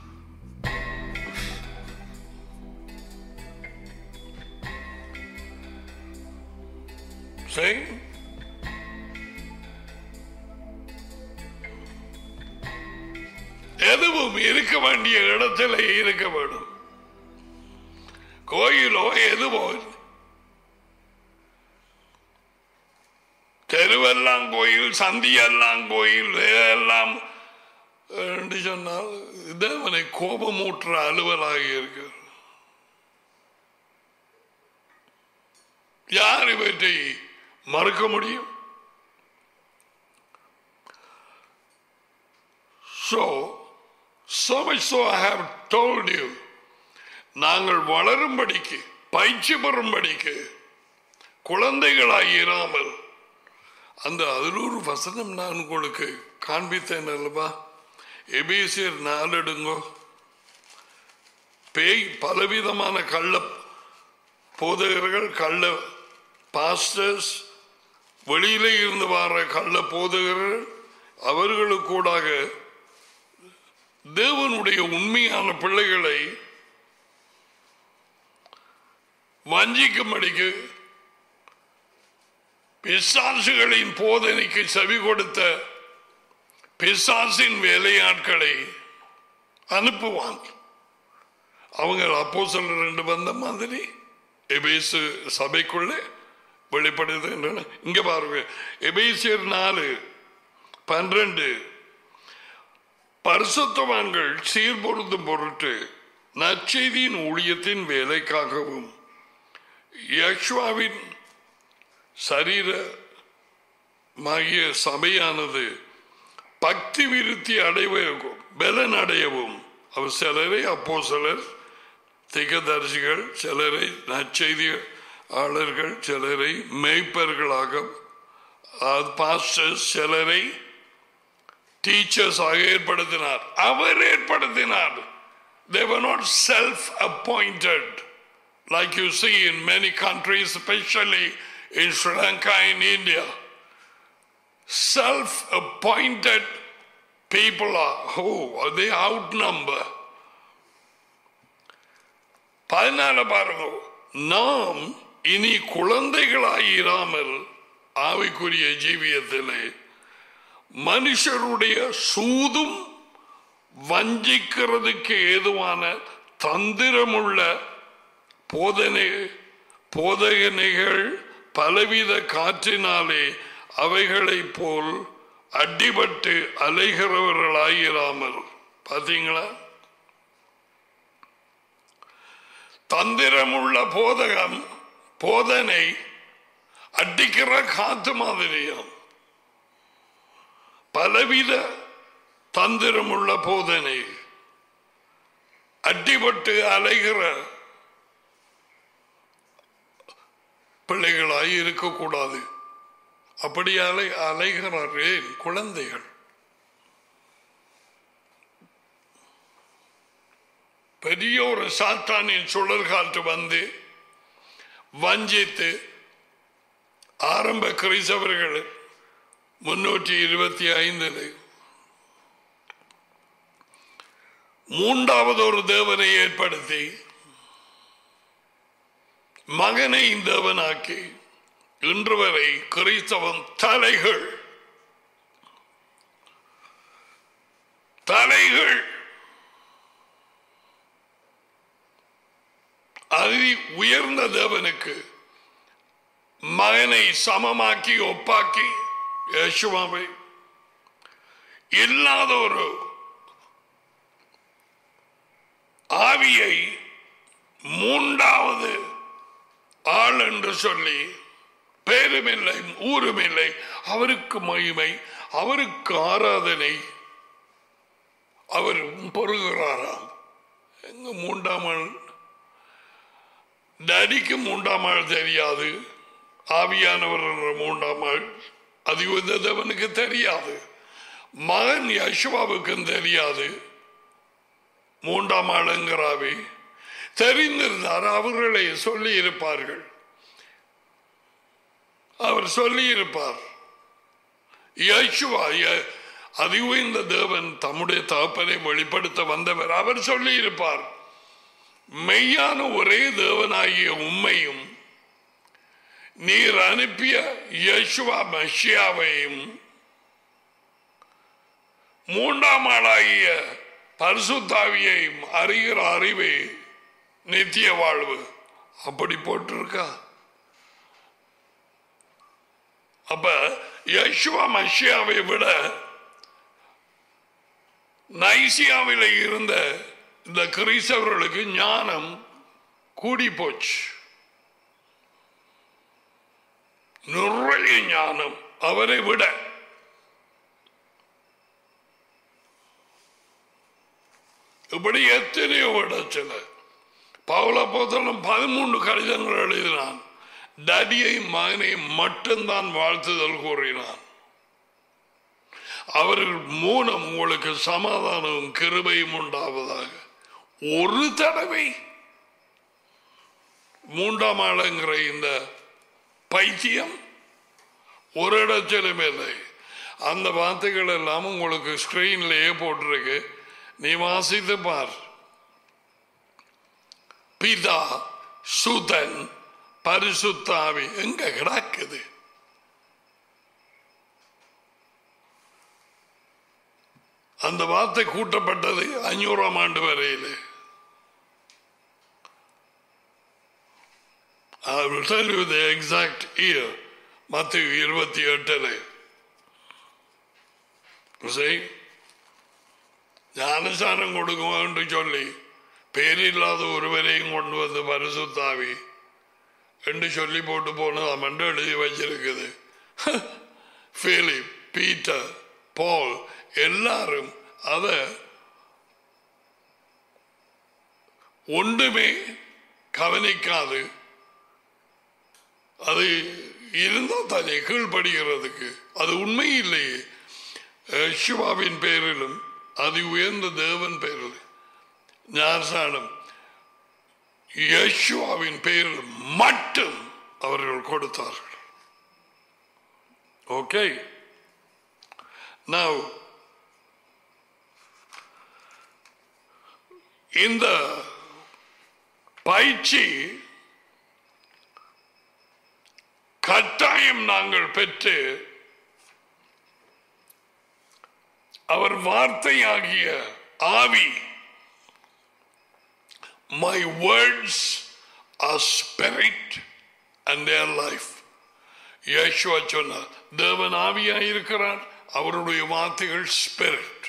[SPEAKER 1] சரி எதுவும் இருக்க வேண்டிய இடத்துல இருக்க வேண்டும் கோயிலோ எதுவோ தெருவெல்லாம் கோயில் சந்தியெல்லாம் கோயில் எல்லாம் என்று சொன்னால் தேவனை கோபமூற்ற அலுவலாக இருக்கு யார் இவற்றை மறுக்க முடியும் So, so much so I have told you, நாங்கள் வளரும்படிக்கு பயிற்சி பெறும்படிக்கு குழந்தைகளாய் இராமல் அந்த அதில் ஒரு வசனம் நான் உங்களுக்கு காண்பித்தேன் அல்லவா எபேசியர் நாலெடுங்கோ பேய் பலவிதமான கள்ள போதகர்கள் கள்ள பாஸ்டர்ஸ் வெளியிலே இருந்து வர கள்ள போதகர்கள் அவர்களுக்கூடாக தேவனுடைய உண்மையான பிள்ளைகளை வஞ்சிக்கும்படிக்கு பிசாசுகளின் போதனைக்கு செவி கொடுத்த பிசாசின் வேலையாட்களை அனுப்புவாங்க அவங்க அப்போ சொல்ல ரெண்டு வந்த மாதிரி எபேசு சபைக்குள்ளே வெளிப்படுது இங்க பாருங்க எபேசியர் நாலு பன்னிரண்டு பரிசுத்தவான்கள் சீர்பொருந்தும் பொருட்டு நற்செய்தியின் ஊழியத்தின் வேலைக்காகவும் யக்ஷ்வாவின் சரீரமாகிய சபையானது பக்தி விருத்தி அடைவதற்கும் பலன் அடையவும் அவர் சிலரை அப்போ சிலர் திகதரிசிகள் சிலரை நற்செய்தியாளர்கள் சிலரை மெய்ப்பர்களாக பாஸ்டர்ஸ் சிலரை டீச்சர்ஸாக ஏற்படுத்தினார் அவர் ஏற்படுத்தினார் they were not self-appointed like you see in many countries especially in Sri Lanka and India self-appointed people are who are they outnumber பதினால பாருங்க நாம் இனி குழந்தைகளாயிராமல் ஆவிக்குரிய ஜீவியத்திலே மனுஷருடைய சூதும் வஞ்சிக்கிறதுக்கு ஏதுவான தந்திரமுள்ள போதனை போதகனைகள் பலவித காற்றினாலே அவைகளைப் போல் அடிபட்டு அலைகிறவர்களாயிராமல் பார்த்தீங்களா தந்திரமுள்ள போதகம் போதனை அடிக்கிற காத்து மாதிரியாம் பலவித தந்திரமுள்ள போதனை அடிபட்டு அலைகிற பிள்ளைகளாய் இருக்கக்கூடாது அப்படி அலை அலைகிறாரே குழந்தைகள் பெரிய ஒரு சாத்தானின் சுழல் காற்று வந்து வஞ்சித்து ஆரம்ப கிறிஸ்தவர்கள் முன்னூற்றி இருபத்தி ஐந்தில் மூன்றாவது ஒரு தேவனை ஏற்படுத்தி மகனை தேவனாக்கி இன்று வரை கிறிஸ்தவன் தலைகள் தலைகள் அதி உயர்ந்த தேவனுக்கு மகனை சமமாக்கி ஒப்பாக்கி யேசுவாவை இல்லாத ஒரு ஆவியை மூன்றாவது ஆள் என்று சொல்லி பேருமில்லை ஊருமில்லை அவருக்கு மகிமை அவருக்கு ஆராதனை அவர் பொறுகிறாராம் எங்க மூன்றாம் ஆள் டடிக்கு மூன்றாம் ஆள் தெரியாது ஆவியானவர் என்ற மூன்றாம் ஆள் அது தேவனுக்கு தெரியாது மகன் யசுவாவுக்கும் தெரியாது மூன்றாம் ஆளுங்கிறாவே தெரிந்திருந்தார் அவர்களை சொல்லி இருப்பார்கள் அவர் சொல்லி இருப்பார் யசுவா அதுவும் இந்த தேவன் தம்முடைய தகப்பனை வெளிப்படுத்த வந்தவர் அவர் சொல்லி இருப்பார் மெய்யான ஒரே தேவனாகிய உண்மையும் நீர் அனுப்பிய யசுவா மஷியாவையும் மூன்றாம் ஆளாகிய பரிசுத்தாவியையும் அறிகிற அறிவே நித்திய வாழ்வு அப்படி போட்டிருக்கா அப்ப யசுவா மஷியாவை விட நைசியாவில் இருந்த இந்த கிறிஸ்தவர்களுக்கு ஞானம் கூடி போச்சு நிறைய ஞானம் அவரை விட இப்படி எத்தனையோ இடத்துல பவுல போதலும் பதிமூன்று கடிதங்கள் எழுதினான் டடியை மகனை மட்டும்தான் வாழ்த்துதல் கூறினான் அவர்கள் மூலம் உங்களுக்கு சமாதானமும் கிருபையும் உண்டாவதாக ஒரு தடவை மூன்றாம் ஆளுங்கிற இந்த பைத்தியம் ஒரு இடத்திலும் இல்லை அந்த வார்த்தைகள் எல்லாம் உங்களுக்கு ஸ்கிரீன்லயே போட்டிருக்கு நீ வாசித்து பார் பிதா சுதன் பரிசுத்தாவி எங்க கிடக்குது அந்த வார்த்தை கூட்டப்பட்டது அஞ்சூறாம் ஆண்டு வரையில் I will tell you the exact year. மத்திய இருபத்தி எட்டில் ஞானஸ்தானம் கொடுக்கும் என்று சொல்லி பேரில்லாத ஒருவரையும் கொண்டு வந்து பரிசுத்தாவி என்று சொல்லி போட்டு போனது மண்டு எழுதி வச்சிருக்குது பிலிப் பீட்டர் பால் எல்லாரும் அத ஒன்றுமே கவனிக்காது அது இருந்தால் தானே கீழ்படுகிறதுக்கு அது உண்மை இல்லையே சிவாவின் பேரிலும் அது உயர்ந்த தேவன் பேரில் ஞானசானம் யேசுவாவின் பேரில் மட்டும் அவர்கள் கொடுத்தார்கள் ஓகே Now, இந்த பயிற்சி கட்டாயம் நாங்கள் பெற்று அவர் வார்த்தையாகிய ஆவி my words are spirit and there life Yeshua சொன்னார் தேவன் ஆவியாக இருக்கிறார் அவருடைய வார்த்தைகள் ஸ்பிரிட்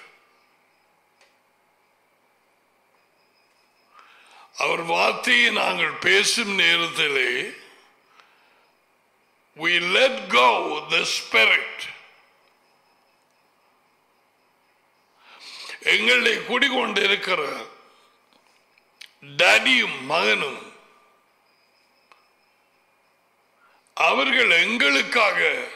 [SPEAKER 1] அவர் வார்த்தையை நாங்கள் பேசும் நேரத்திலே we let go the spirit எங்களை குடிகொண்டிருக்கிற டடியும் மகனும் அவர்கள் எங்களுக்காக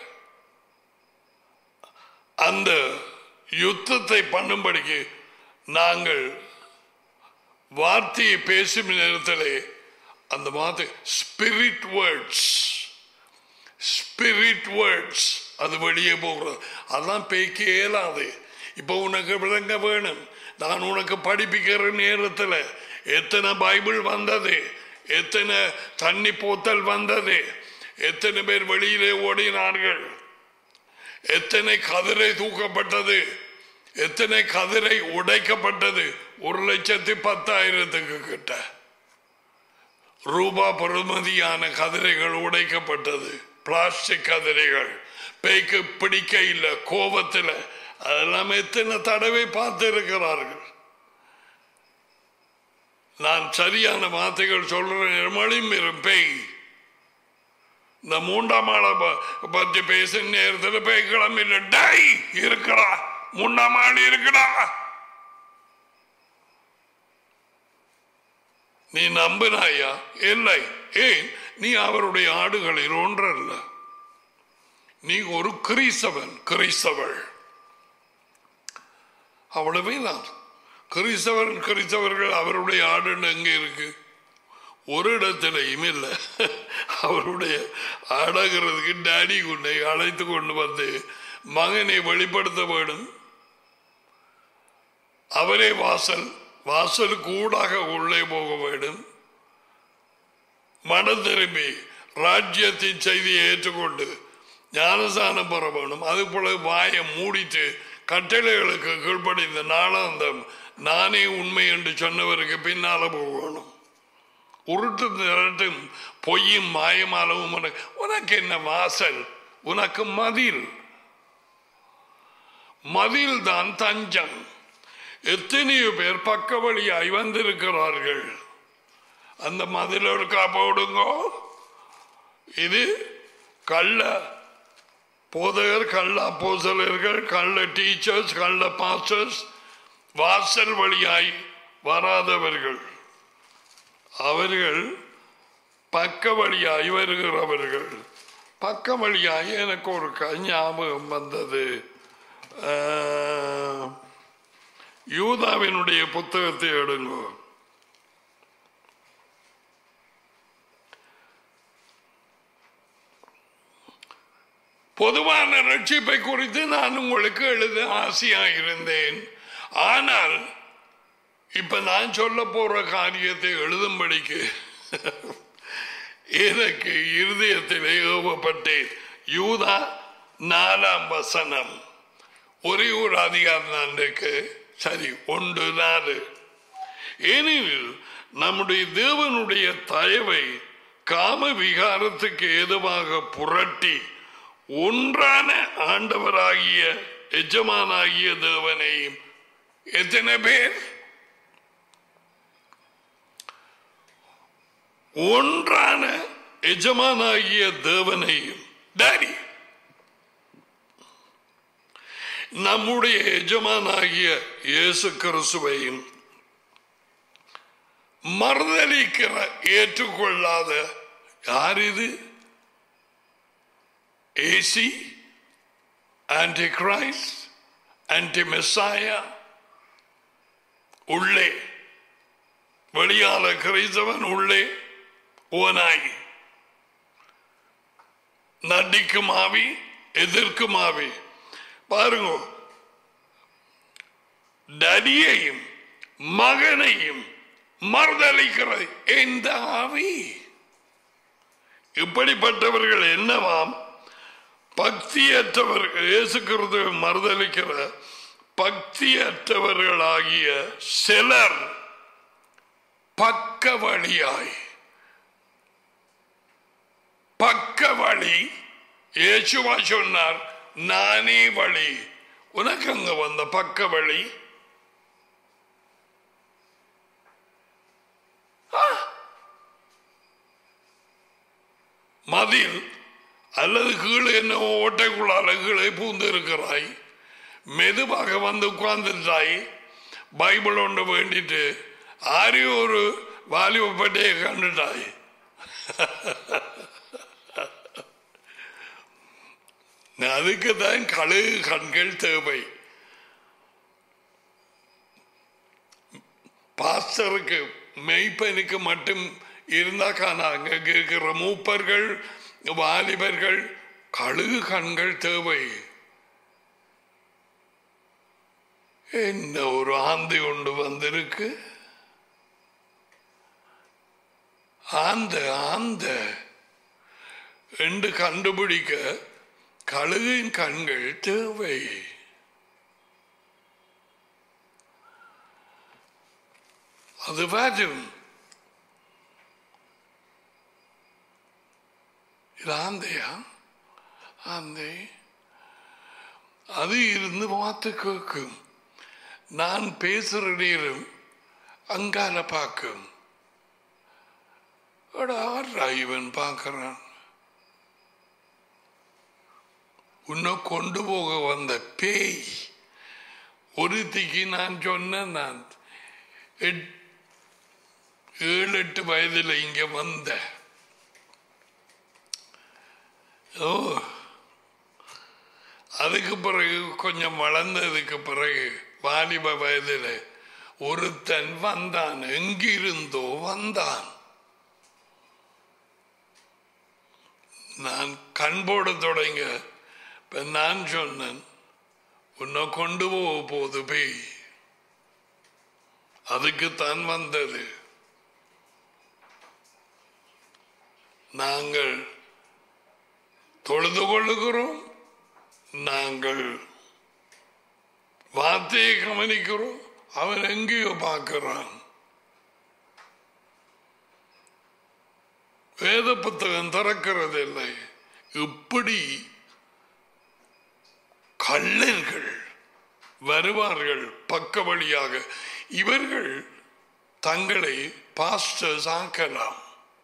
[SPEAKER 1] அந்த யுத்தத்தை பண்ணும்படிக்கு நாங்கள் வார்த்தையை பேசும் நேரத்திலே அந்த வார்த்தை ஸ்பிரிட் வேர்ட்ஸ் ஸ்பிரிட் வேர்ட்ஸ் அது வெளியே போகிறது அதான் பேய்க்க இயலாது இப்போ உனக்கு விளங்க வேணும் நான் உனக்கு படிப்பிக்கிற நேரத்தில் எத்தனை பைபிள் வந்தது எத்தனை தண்ணி போத்தல் வந்தது எத்தனை பேர் வெளியிலே ஓடினார்கள் எத்தனை கதிரை தூக்கப்பட்டது எத்தனை கதிரை உடைக்கப்பட்டது ஒரு லட்சத்தி பத்தாயிரத்துக்கு கிட்ட ரூபா பெறுமதியான கதிரைகள் உடைக்கப்பட்டது பிளாஸ்டிக் கதிரைகள் பேய்க்கு பிடிக்க இல்லை கோபத்தில் அதெல்லாம் எத்தனை தடவை பார்த்து இருக்கிறார்கள் நான் சரியான வார்த்தைகள் சொல்றேன் மழையும் வரும் பேய் இந்த மூன்றாம் ஆளை ப- பத்தி பேசும் நேரத்தில் பேய் கிளம்பிட்டு டை இருக்கடா மூன்றாம் ஆள் இருக்கடா நீ நம்பினாயா இல்லை ஏன் நீ அவருடைய ஆடுகளில் ஒன்றல்ல நீ ஒரு கிறிஸ்தவன் கிறிஸ்தவள் அவ்வளவே தான் கிறிஸ்தவன் கிறிஸ்தவர்கள் அவருடைய ஆடுன்னு எங்க இருக்கு ஒரு இடத்திலையும் இல்லை அவருடைய ஆடகிறதுக்கு டேடி கொண்டை அழைத்து கொண்டு வந்து மகனை வெளிப்படுத்த வேண்டும் அவரே வாசல் வாசலுக்கு ஊடாக உள்ளே போக வேண்டும் மனம் திரும்பி ராஜ்யத்தின் செய்தியை ஏற்றுக்கொண்டு ஞானசானம் பெற வேணும் அது போல வாயை மூடிட்டு கட்டளைகளுக்கு கீழ்ப்படிந்த நாளாந்தம் நானே உண்மை என்று சொன்னவருக்கு பின்னால போகணும் உருட்டு நிரட்டும் பொய்யும் மாயமாலவும் உனக்கு உனக்கு என்ன வாசல் உனக்கு மதில் மதில் தான் தஞ்சம் எத்தனையோ பேர் பக்க வழியாய் வந்திருக்கிறார்கள் அந்த மதிலோடு போடுங்கோ இது கள்ள போதகர் கள்ள அப்போசலர்கள் கள்ள டீச்சர்ஸ் கள்ள பாஸ்டர்ஸ் வாசல் வழியாய் வராதவர்கள் அவர்கள் பக்க வழியாய் வருகிறவர்கள் பக்க வழியாய் எனக்கு ஒரு க- ஞாபகம் வந்தது ஆஹ், யூதாவினுடைய புத்தகத்தை எடுங்கோ பொதுவான ரட்சிப்பை குறித்து நான் உங்களுக்கு எழுத ஆசையாக இருந்தேன் ஆனால் இப்ப நான் சொல்ல போற காரியத்தை எழுதும்படிக்கு எனக்கு இருதயத்திலே ஏவப்பட்டேன் யூதா நாலாம் வசனம் ஒரே ஒரு அதிகாரம் தான் இருக்கு சரி ஒன்று நாலு ஏனெனில் நம்முடைய தேவனுடைய தயவை காம விகாரத்துக்கு ஏதுவாக புரட்டி ஒன்றான ஆண்டவராகிய எஜமானாகிய தேவனையும் எத்தனை பேர் ஒன்றான எஜமானாகிய தேவனையும் டாடி நம்முடைய எஜமானாகிய இயேசு கிறிஸ்துவையும் மறுதளிக்கிற ஏற்றுக்கொள்ளாத யார் இது ஏசி ஆன்டி கிரைஸ்ட் ஆன்டி மெஸ்ஸாயா உள்ளே வெளியால கிரைஸ்தவன் உள்ளே ஓனாய் நடிக்கும் ஆவி எதிர்க்கும் ஆவி பாருங்க டடியையும் மகனையும் மறுதளிக்கிறது எந்த ஆவி இப்படிப்பட்டவர்கள் என்னவாம் பக்தியற்றவர்கள் இயேசு கிறிஸ்துவை மறுதளிக்கிற பக்தியற்றவர்களாகிய சிலர் பக்க வழியாய் பக்க வழி இயேசுவா சொன்னார் நானே வழி உனக்கு அங்க வந்த பக்க வழி ஆ. மதில் அல்லது கீழே என்ன ஓட்டைக்குள்ளால கீழே பூந்து இருக்கிறாய் மெதுவாக வந்து உட்கார்ந்துட்டாய் பைபிள் ஒன்று வேண்டிட்டு ஆரையும் ஒரு வாலிப பட்டையை கண்டுட்டாய் அதுக்கு தான் கழுகு கண்கள் தேவை பாஸ்டருக்கு மெய்ப்பனுக்கு மட்டும் இருந்தா காணாங்க இருக்கிற மூப்பர்கள் வாலிபர்கள் கழுகு கண்கள் தேவை என்ன ஒரு ஆந்தை கொண்டு வந்திருக்கு ஆந்த ஆந்த என்று கண்டுபிடிக்க கழுகின் கண்கள் தேவை அது வரும் இது ஆந்தையா ஆந்தை அது இருந்து வார்த்தை கேட்கும் நான் பேசுற நேரம் அங்கால பார்க்கும் அட, ஆர்ரா இவன் பார்க்கறான் உன்னை கொண்டு போக வந்த பேய் ஒருத்திக்கு நான் சொன்னேன் நான் எட்- ஏழு எட்டு வயதில் இங்க வந்த ஓ அதுக்கு பிறகு கொஞ்சம் வளர்ந்ததுக்கு பிறகு வாலிப வயதில் ஒருத்தன் வந்தான் எங்கிருந்தோ வந்தான் நான் கண்போட தொடங்க இப்ப நான் சொன்னேன் உன்னை கொண்டு போக போகுது பேய் அதுக்குத்தான் வந்தது நாங்கள் தொழுது கொள்ளுகிறோம் நாங்கள் வார்த்தையை கவனிக்கிறோம் அவன் எங்கேயோ பார்க்கிறான் வேத புத்தகம் திறக்கிறது இல்லை இப்படி கள்ளர்கள் வருவார்கள் பக்க வழியாக இவர்கள் தங்களை பாஸ்டர்ஸ் ஆக்கலாம்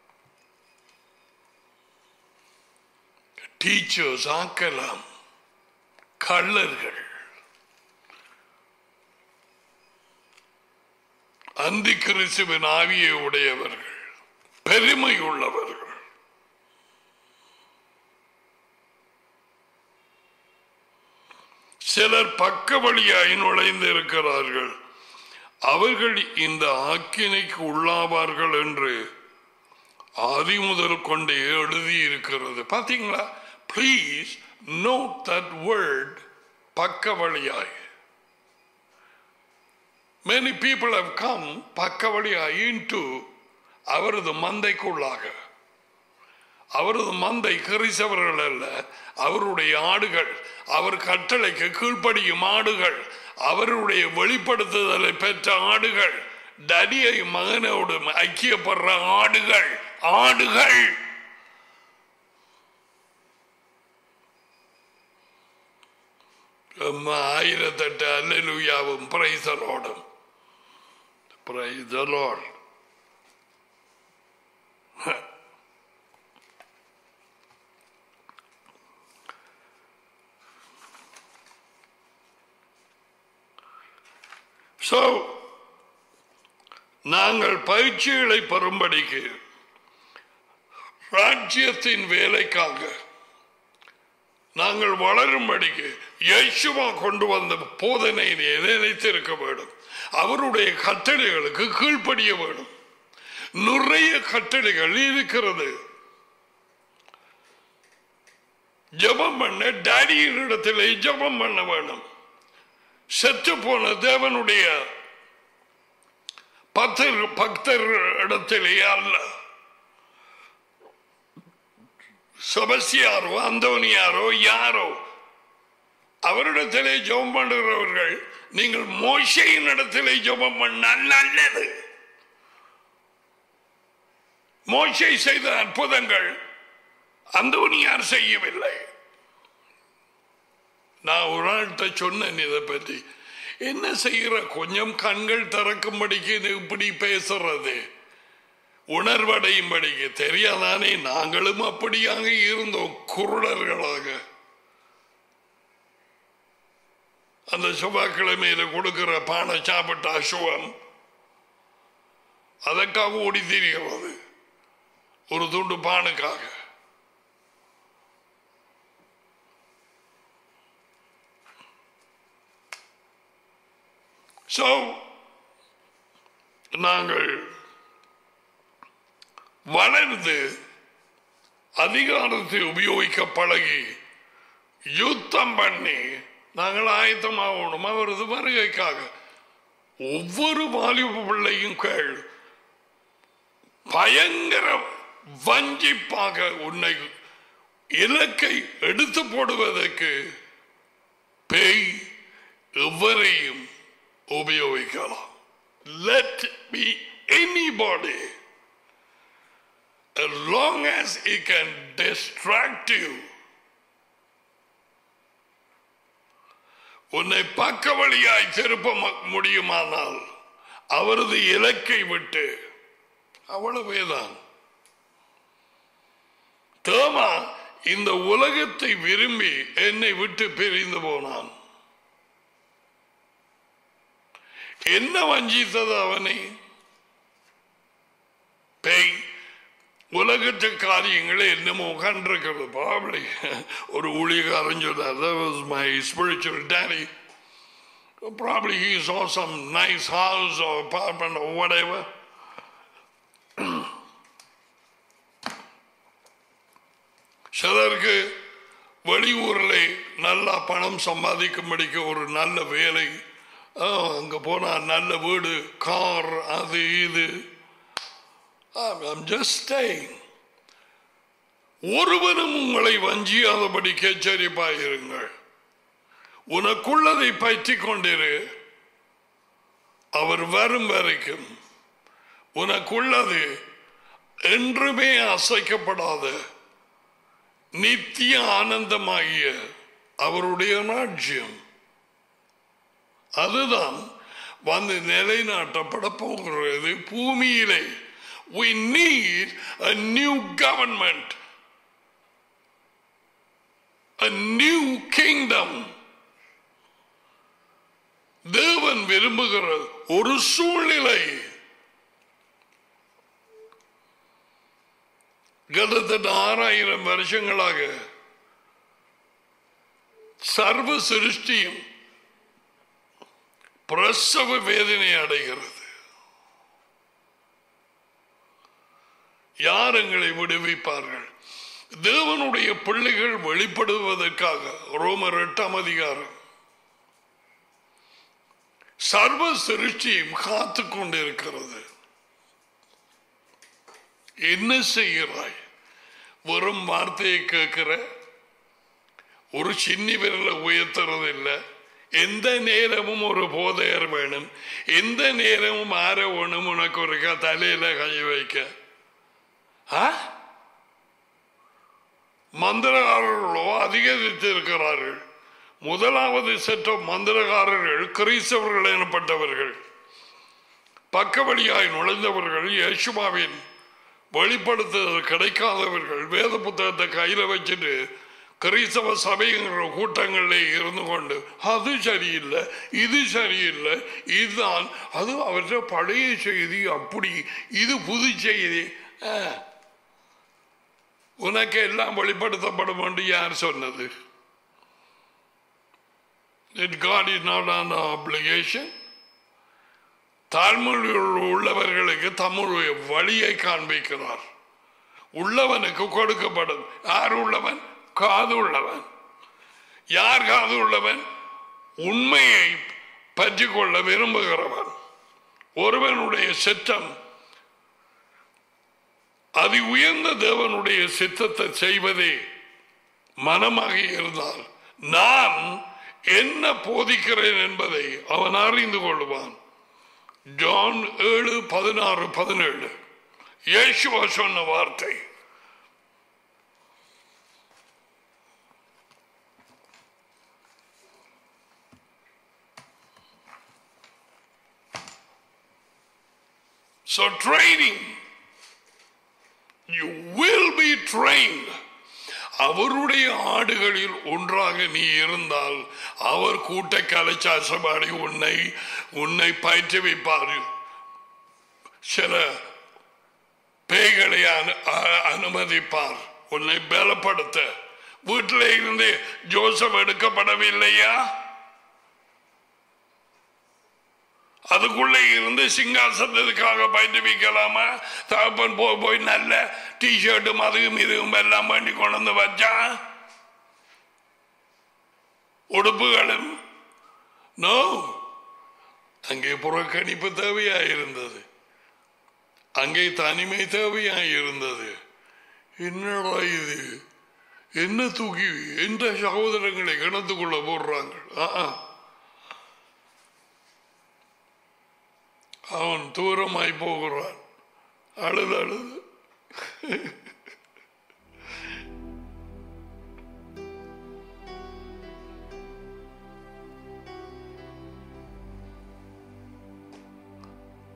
[SPEAKER 1] டீச்சர்ஸ் ஆக்கலாம் கள்ளர்கள் அந்தி கிறிஸ்துவின் ஆவியை உடையவர்கள் பெருமை உள்ளவர்கள் சிலர் பக்க வழியாய் நுழைந்து இருக்கிறார்கள் அவர்கள் இந்த ஆக்கினைக்கு உள்ளாவார்கள் என்று ஆதி முதல் கொண்டு எழுதி இருக்கிறது பாத்தீங்களா ப்ளீஸ் நோட் தட் வேர்ட் பக்க வழியாய் many people have come பக்க வழியாய் into அவரது மந்தைக்குள்ளாக அவரது மந்தை கிறிஸ்தவர்கள் அல்ல அவருடைய ஆடுகள் அவர் கட்டளைக்கு கீழ்ப்படியும் ஆடுகள் அவருடைய வெளிப்படுத்துதலை பெற்ற ஆடுகள் டடியை மகனோடு ஐக்கியப்படுற ஆடுகள் ஆடுகள் அம்மா ஆயிரத்தெட்டு அல்லலுயாவும் பிரைசலோடும் பிரைசலோடு So, நாங்கள் பயிற்சிகளை பெறும்படிக்கு ராஜ்யத்தின் வேலைக்காக நாங்கள் வளரும்படிக்கு இயேசுவா கொண்டு வந்த போதனை நினைத்திருக்க வேண்டும் அவருடைய கட்டளைகளுக்கு கீழ்ப்படிய வேண்டும் நிறைய கட்டளைகள் இருக்கிறது ஜெபம் பண்ண டேடியின் இடத்திலே ஜெபம் பண்ண வேணும் செத்து போன தேவனுடைய பக்தர் பக்தர் இடத்திலே அல்ல செபஸ்தியாரோ அந்தோனியாரோ யாரோ அவரிடத்திலே ஜெபம் பண்ணுகிறவர்கள் நீங்கள் மோசையின் இடத்திலே ஜெபம் பண்ணால் நல்லது மோசை செய்த அற்புதங்கள் அந்தோனியார் செய்யவில்லை நான் ஒரு ஆள்கிட்ட சொன்னேன் இதை பற்றி என்ன செய்யற கொஞ்சம் கண்கள் திறக்கும்படிக்கு இது இப்படி பேசுறது உணர்வடையும்படிக்கு தெரியாதானே நாங்களும் அப்படியாக இருந்தோம் குருடர்களாக அந்த செவ்வாய்க்கிழமையில கொடுக்கிற பானை சாப்பிட்ட அசுவம் அதற்காக ஓடி திரிகிறது ஒரு துண்டு பானுக்காக So, நாங்கள் வளர்ந்து அதிகாரத்தை உபயோகிக்க பழகி யுத்தம் பண்ணி நாங்கள் ஆயத்தமாகணும் அவரது வருகைக்காக ஒவ்வொரு வாலிப பிள்ளையும் கேள் பயங்கர வஞ்சிப்பாக உன்னை இலக்கை எடுத்து போடுவதற்கு பேய் எவரையும் உபயோகிக்கலாம் let be anybody as long as he can distract you உன்னை பக்க வழியாய் திருப்ப ம- முடியுமானால் அவரது இலக்கை விட்டு அவ்வளவேதான் தேமா இந்த உலகத்தை விரும்பி என்னை விட்டு பிரிந்து போனான் என்ன வஞ்சித்தது அவனை பேய் உலகத்து காரியங்களை என்னமோ கண்டிருக்கிறது probably ஒரு ஊழியக்காரன் சொன்னார் that was my spiritual daddy probably he saw some nice house or apartment or whatever சிலருக்கு வெளியூரில் நல்லா பணம் சம்பாதிக்கும்படிக்கு ஒரு நல்ல வேலை அங்கே போனால் நல்ல வீடு கார் அது இது I'm just saying ஒருவரும் உங்களை வஞ்சியாதபடி எச்சரிப்பாயிருங்கள் உனக்குள்ளதை பற்றி கொண்டிரு அவர் வரும் வரைக்கும் உனக்குள்ளது என்றுமே அசைக்கப்படாத நித்திய ஆனந்தமாகிய அவருடைய ராஜ்யம் அதுதான் வந்து நிலைநாட்டப்பட போகிறது பூமியிலே we need a new government a new kingdom தேவன் விரும்புகிற ஒரு சூழ்நிலை கிட்டத்தட்ட ஆறாயிரம் வருஷங்களாக சர்வ சிருஷ்டியும் பிரசவ வேதனை அடைகிறது யார் எங்களை விடுவிப்பார்கள் தேவனுடைய பிள்ளைகள் வெளிப்படுவதற்காக ரோமர் எட்டாம் அதிகாரம் சர்வ சிருஷ்டியும் காத்து கொண்டிருக்கிறது என்ன செய்கிறாய் வெறும் வார்த்தையை கேட்கிற ஒரு சின்னி விரலை உயர்த்துறது இல்லை எந்த நேரமும் ஒரு போதையர் வேணும் எந்த நேரமும் ஆர வேணும் உனக்கு ஒரு தலையில கை வைக்க ஆ? மந்திரகாரர்களோ அதிகரித்திருக்கிறார்கள் முதலாவது செட்ட மந்திரகாரர்கள் கிறிஸ்தவர்கள் எனப்பட்டவர்கள் பக்க வழியாய் நுழைந்தவர்கள் யேசுமாவின் வெளிப்படுத்துதல் கிடைக்காதவர்கள் வேத புத்தகத்தை கையில வச்சுட்டு கிறிஸ்தவ சபைங்கிற கூட்டங்களில் இருந்து கொண்டு அது சரியில்லை இது சரியில்லை இதுதான் அது அவற்றை பழைய செய்தி அப்படி இது புது செய்தி ஆ. உனக்கு எல்லாம் வெளிப்படுத்தப்படும் என்று யார் சொன்னது That God is not on the obligation. தாழ்மொழியில் உள்ளவர்களுக்கு தம்முடைய வழியை காண்பிக்கிறார் உள்ளவனுக்கு கொடுக்கப்படும் யார் உள்ளவன் காது உள்ளவன் யார் காது உள்ளவன் உண்மையை பற்றி கொள்ள விரும்புகிறவன் ஒருவனுடைய சித்தம் அதி உயர்ந்த தேவனுடைய சித்தத்தை செய்வதே மனமாக இருந்தால் நான் என்ன போதிக்கிறேன் என்பதை அவன் அறிந்து கொள்வான் ஜான் ஏழு பதினாறு பதினேழு இயேசுவா சொன்ன வார்த்தை So training, you will be trained. அவருடைய ஆடுகளில் ஒன்றாக நீ இருந்தால் அவர் கூட்ட கலைச்சாசபாடி உன்னை உன்னை பயிற்றுவிப்பார் சில பேய்களை அனு- அ- அனுமதிப்பார் உன்னை பலப்படுத்த வீட்டில் இருந்து ஜோசப் எடுக்கப்படவில்லையா அதுக்குள்ளே இருந்து சிங்காசனத்துக்காக பயிற்றுவிக்கலாமா தகப்பன் போய் போய் நல்ல டிஷர்ட்டும் அதுவும் இதுவும் எல்லாம் பண்ணி கொண்டு வந்து வச்சா உடுப்புகளும் நோ அங்கே புறக்கணிப்பு தேவையாயிருந்தது அங்கே தனிமை தேவையாயிருந்தது என்னடா இது என்ன தூக்கி எந்த சகோதரங்களை கிணத்துக்குள்ள போடுறாங்க ஆ ஆ. அவன் தூரமாய் போகிறான் அழுது அழுது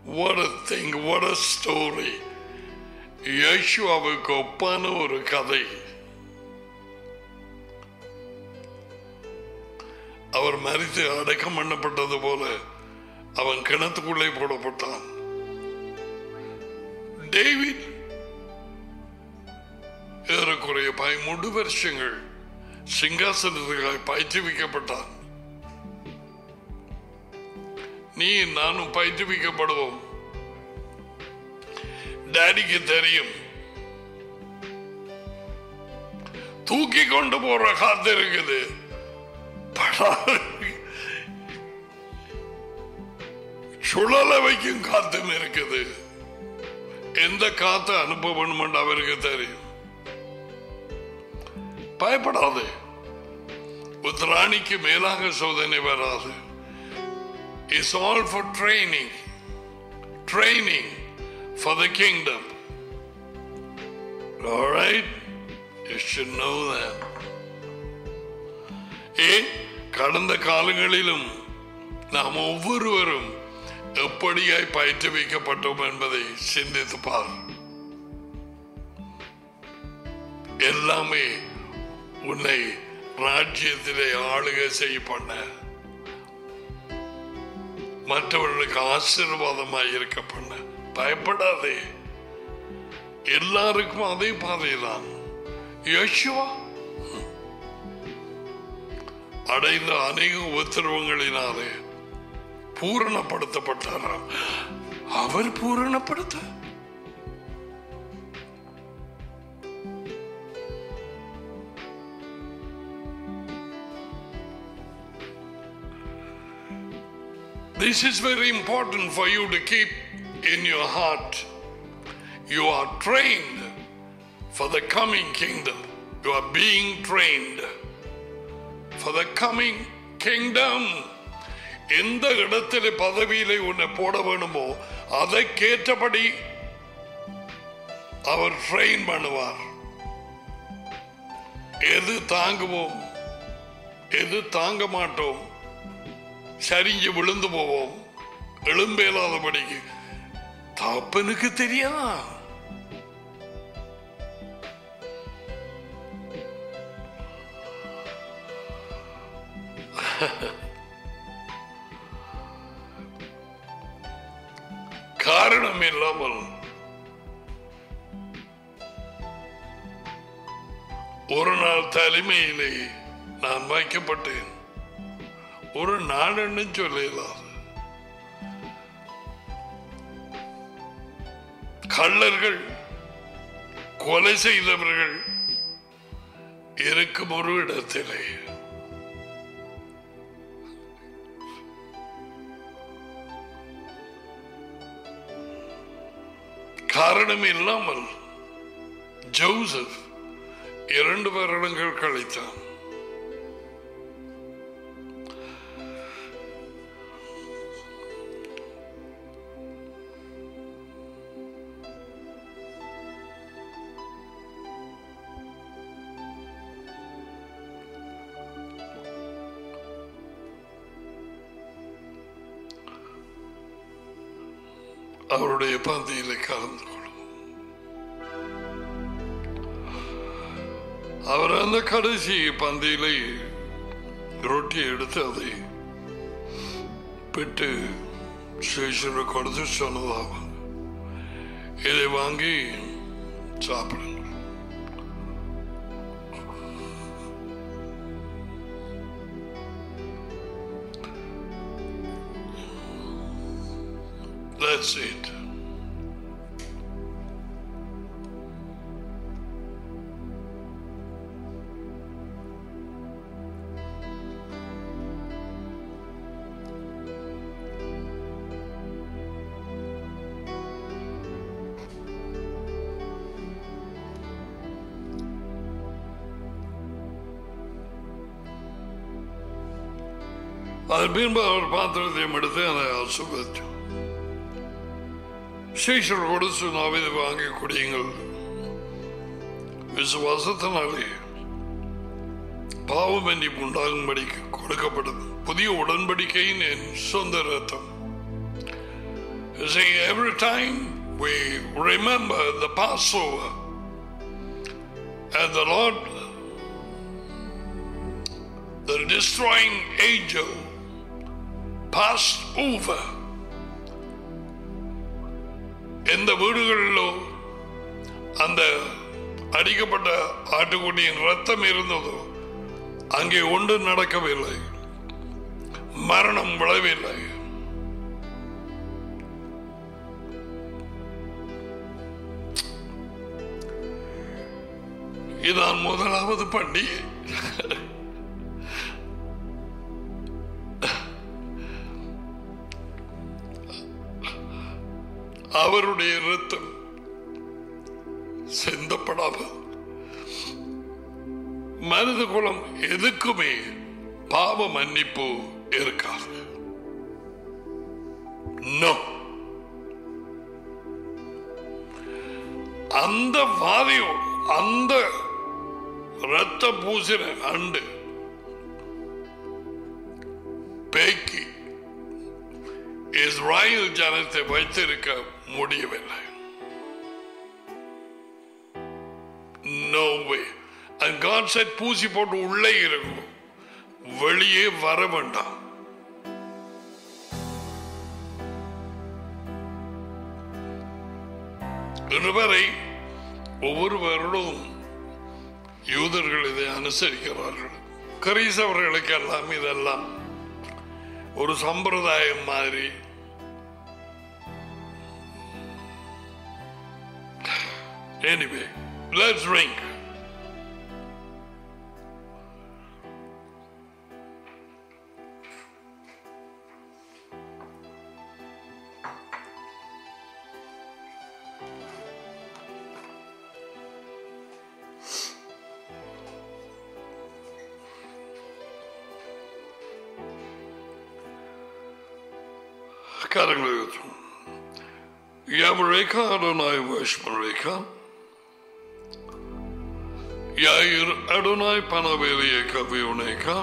[SPEAKER 1] what a thing what a story யேசுவாவுக்கு ஒப்பான ஒரு கதை அவர் மறித்து அடக்கம் பண்ணப்பட்டது போல அவன் கிணத்துக்குள்ளே போடப்பட்டான் டேவிட் ஏறக்குறைய பதிமூன்று வருஷங்கள் சிங்காசனத்துக்காக பயிற்றுவிக்கப்பட்டான் நீ நானும் பயிற்றுவிக்கப்படுவோம் டேடிக்கு தெரியும் தூக்கி கொண்டு போற காத்து இருக்குது படா- சுழல வைக்கும் காத்தும் இருக்குது எந்த காத்து அனுப்ப வேணுமென்று அவருக்கு தெரியும் பயப்படாது உத்ராணிக்கு மேலாக சோதனை வராது it's all for training training for the kingdom Alright? You should know that. ஏன் கடந்த காலங்களிலும் நாம் ஒவ்வொருவரும் எப்படியாய் பயிற்றுவிக்கப்பட்டோம் என்பதை சிந்தித்து பார் எல்லாமே உன்னை ராஜ்யத்திலே ஆளுகை செய்ய பண்ண மற்றவர்களுக்கு ஆசீர்வாதமாய் இருக்க பண்ண பயப்படாதே எல்லாருக்கும் அதே பாதைதான் யோசுவா அடைந்த அநேக உத்தரவுகளினாலே பூரணப்படுத்தப்பட்டாராம் அவர் பூரணப்படுத்த This is very important for you to keep in your heart. You are trained for the coming kingdom. You are being trained for the coming kingdom. எந்த இடத்திலே பதவியிலே உன்னை போட வேணுமோ அதற்கேற்றபடி அவர் ட்ரெயின் பண்ணுவார் எது தாங்குவோம் எது தாங்க மாட்டோம் சரிஞ்சு விழுந்து போவோம் எழும்பேலாதபடிக்கு தப்பனுக்கு தெரியாதா காரணம் இல்லாமல் ஒரு நாள் தலைமையிலே நான் வைக்கப்பட்டேன் ஒரு நாடுன்னு சொல்லலாம் கள்ளர்கள் கொலை செய்தவர்கள் இருக்கும் ஒரு இடத்திலே காரணம் இல்லாமல் ஜோசப் இரண்டு வருடங்கள் கழித்தான் அவருடைய பந்தியிலே கலந்து கொள்ளும் அவர் அந்த கடைசி பந்தியிலே ரொட்டி எடுத்து அதை பிட்டு சேஷரை கொடுத்து சொன்னதாகும் இதை வாங்கி சாப்பிடுங்க That's it. அதன் பின்பு அவர் பாத்திரத்தையும் எடுத்து அதை ஆசுவச்சு சீஷர் கொடுத்து நாம் இதை வாங்கி குடியுங்கள் விசுவாசத்தினாலே பாவம் என்னி உண்டாகும்படிக்கு கொடுக்கப்படும் புதிய உடன்படிக்கையின் என் சொந்த ரத்தம் You see, every time we remember the Passover, and the Lord, the destroying angel, passed over. எந்த வீடுகளிலோ அந்த அடிக்கப்பட்ட ஆட்டுக்குட்டியின் ரத்தம் இருந்ததோ அங்கே ஒன்று நடக்கவில்லை மரணம் விளைவில்லை இதான் முதலாவது பண்டிகை அவருடைய இரத்தம் சிந்தப்படாமல் மனித குலம் எதுக்குமே பாவ மன்னிப்பு இருக்காது No. அந்த வாதியோடு அந்த ரத்த பூசின அண்டு பேக்கி இஸ்ராயல் ஜனத்தை வைத்திருக்க முடியவில்லை No way. And God said பூசி போட்டு உள்ளே இருக்கும் வெளியே வர வேண்டாம் இன்று வரை ஒவ்வொரு வருடமும் யூதர்கள் இதை அனுசரிக்கிறார்கள் கிறிஸ்தவர்களுக்கெல்லாம் இதெல்லாம் ஒரு சம்பிரதாயம் மாதிரி Anyway, let's drink. கரங்களை உயர்த்தும். Yamareka Adonai Vashmareka. Yair Adonai Panaveliyeka Vioneka.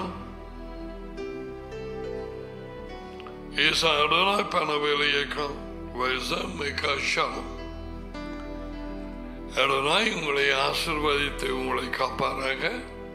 [SPEAKER 1] Isa Adonai Panaveliyeka Vazameka Shalom. Adonai உங்களை ஆசிர்வதித்து உங்களை காப்பாராக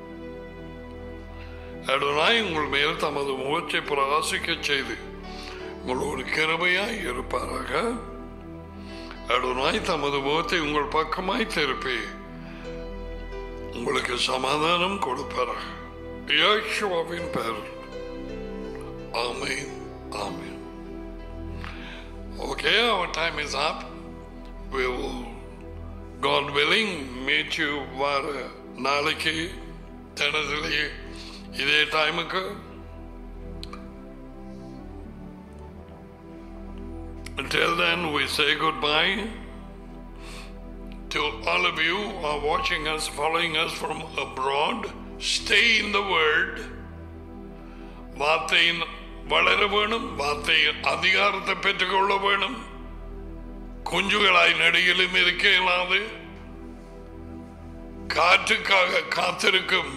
[SPEAKER 1] அடனாய் உங்கள் மேல் தமது முகத்தை பிரகாசிக்கச் செய்து உங்களோடு கிருபையாய் இருப்பாராக அடனாய் தமது முகத்தை உங்கள் பக்கமாய் திருப்பி உங்களுக்கு சமாதானம் கொடுப்பாராக யோசுவாவின் பேர் ஆமீன் ஆமீன் Okay, our time is up. We will, God willing, meet you வர நாளைக்கு தினத்திலேயே இதே டைமுக்கு Until then, we say goodbye to all of you who are watching us, following us from abroad. Stay in the Word. வார்த்தையின் வளர வேணும் வார்த்தையின் அதிகாரத்தை பெற்றுக்கொள்ள வேணும் குஞ்சுகளாய் நடிகிலும் இருக்க இயலாது காற்றுக்காக காத்திருக்கும்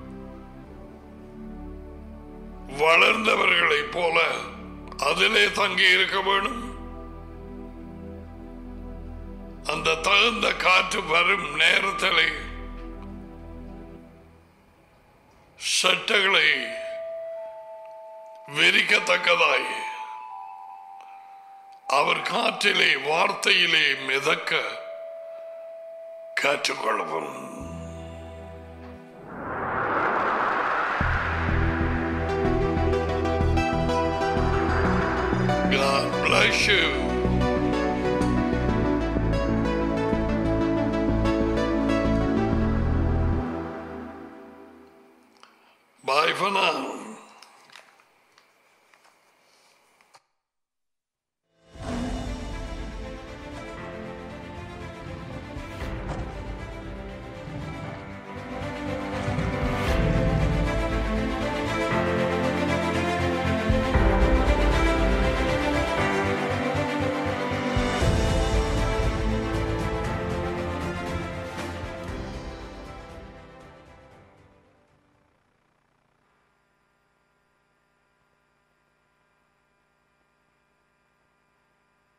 [SPEAKER 1] வளர்ந்தவர்களைப் போல அதிலே தங்கி இருக்க வேணும் அந்த தகுந்த காற்று வரும் நேரத்திலே சட்டங்களை விரிக்கத்தக்கதாய் அவர் காற்றிலே வார்த்தையிலே மிதக்க கற்றுக்கொள்ளவும் God bless you. Bye for now.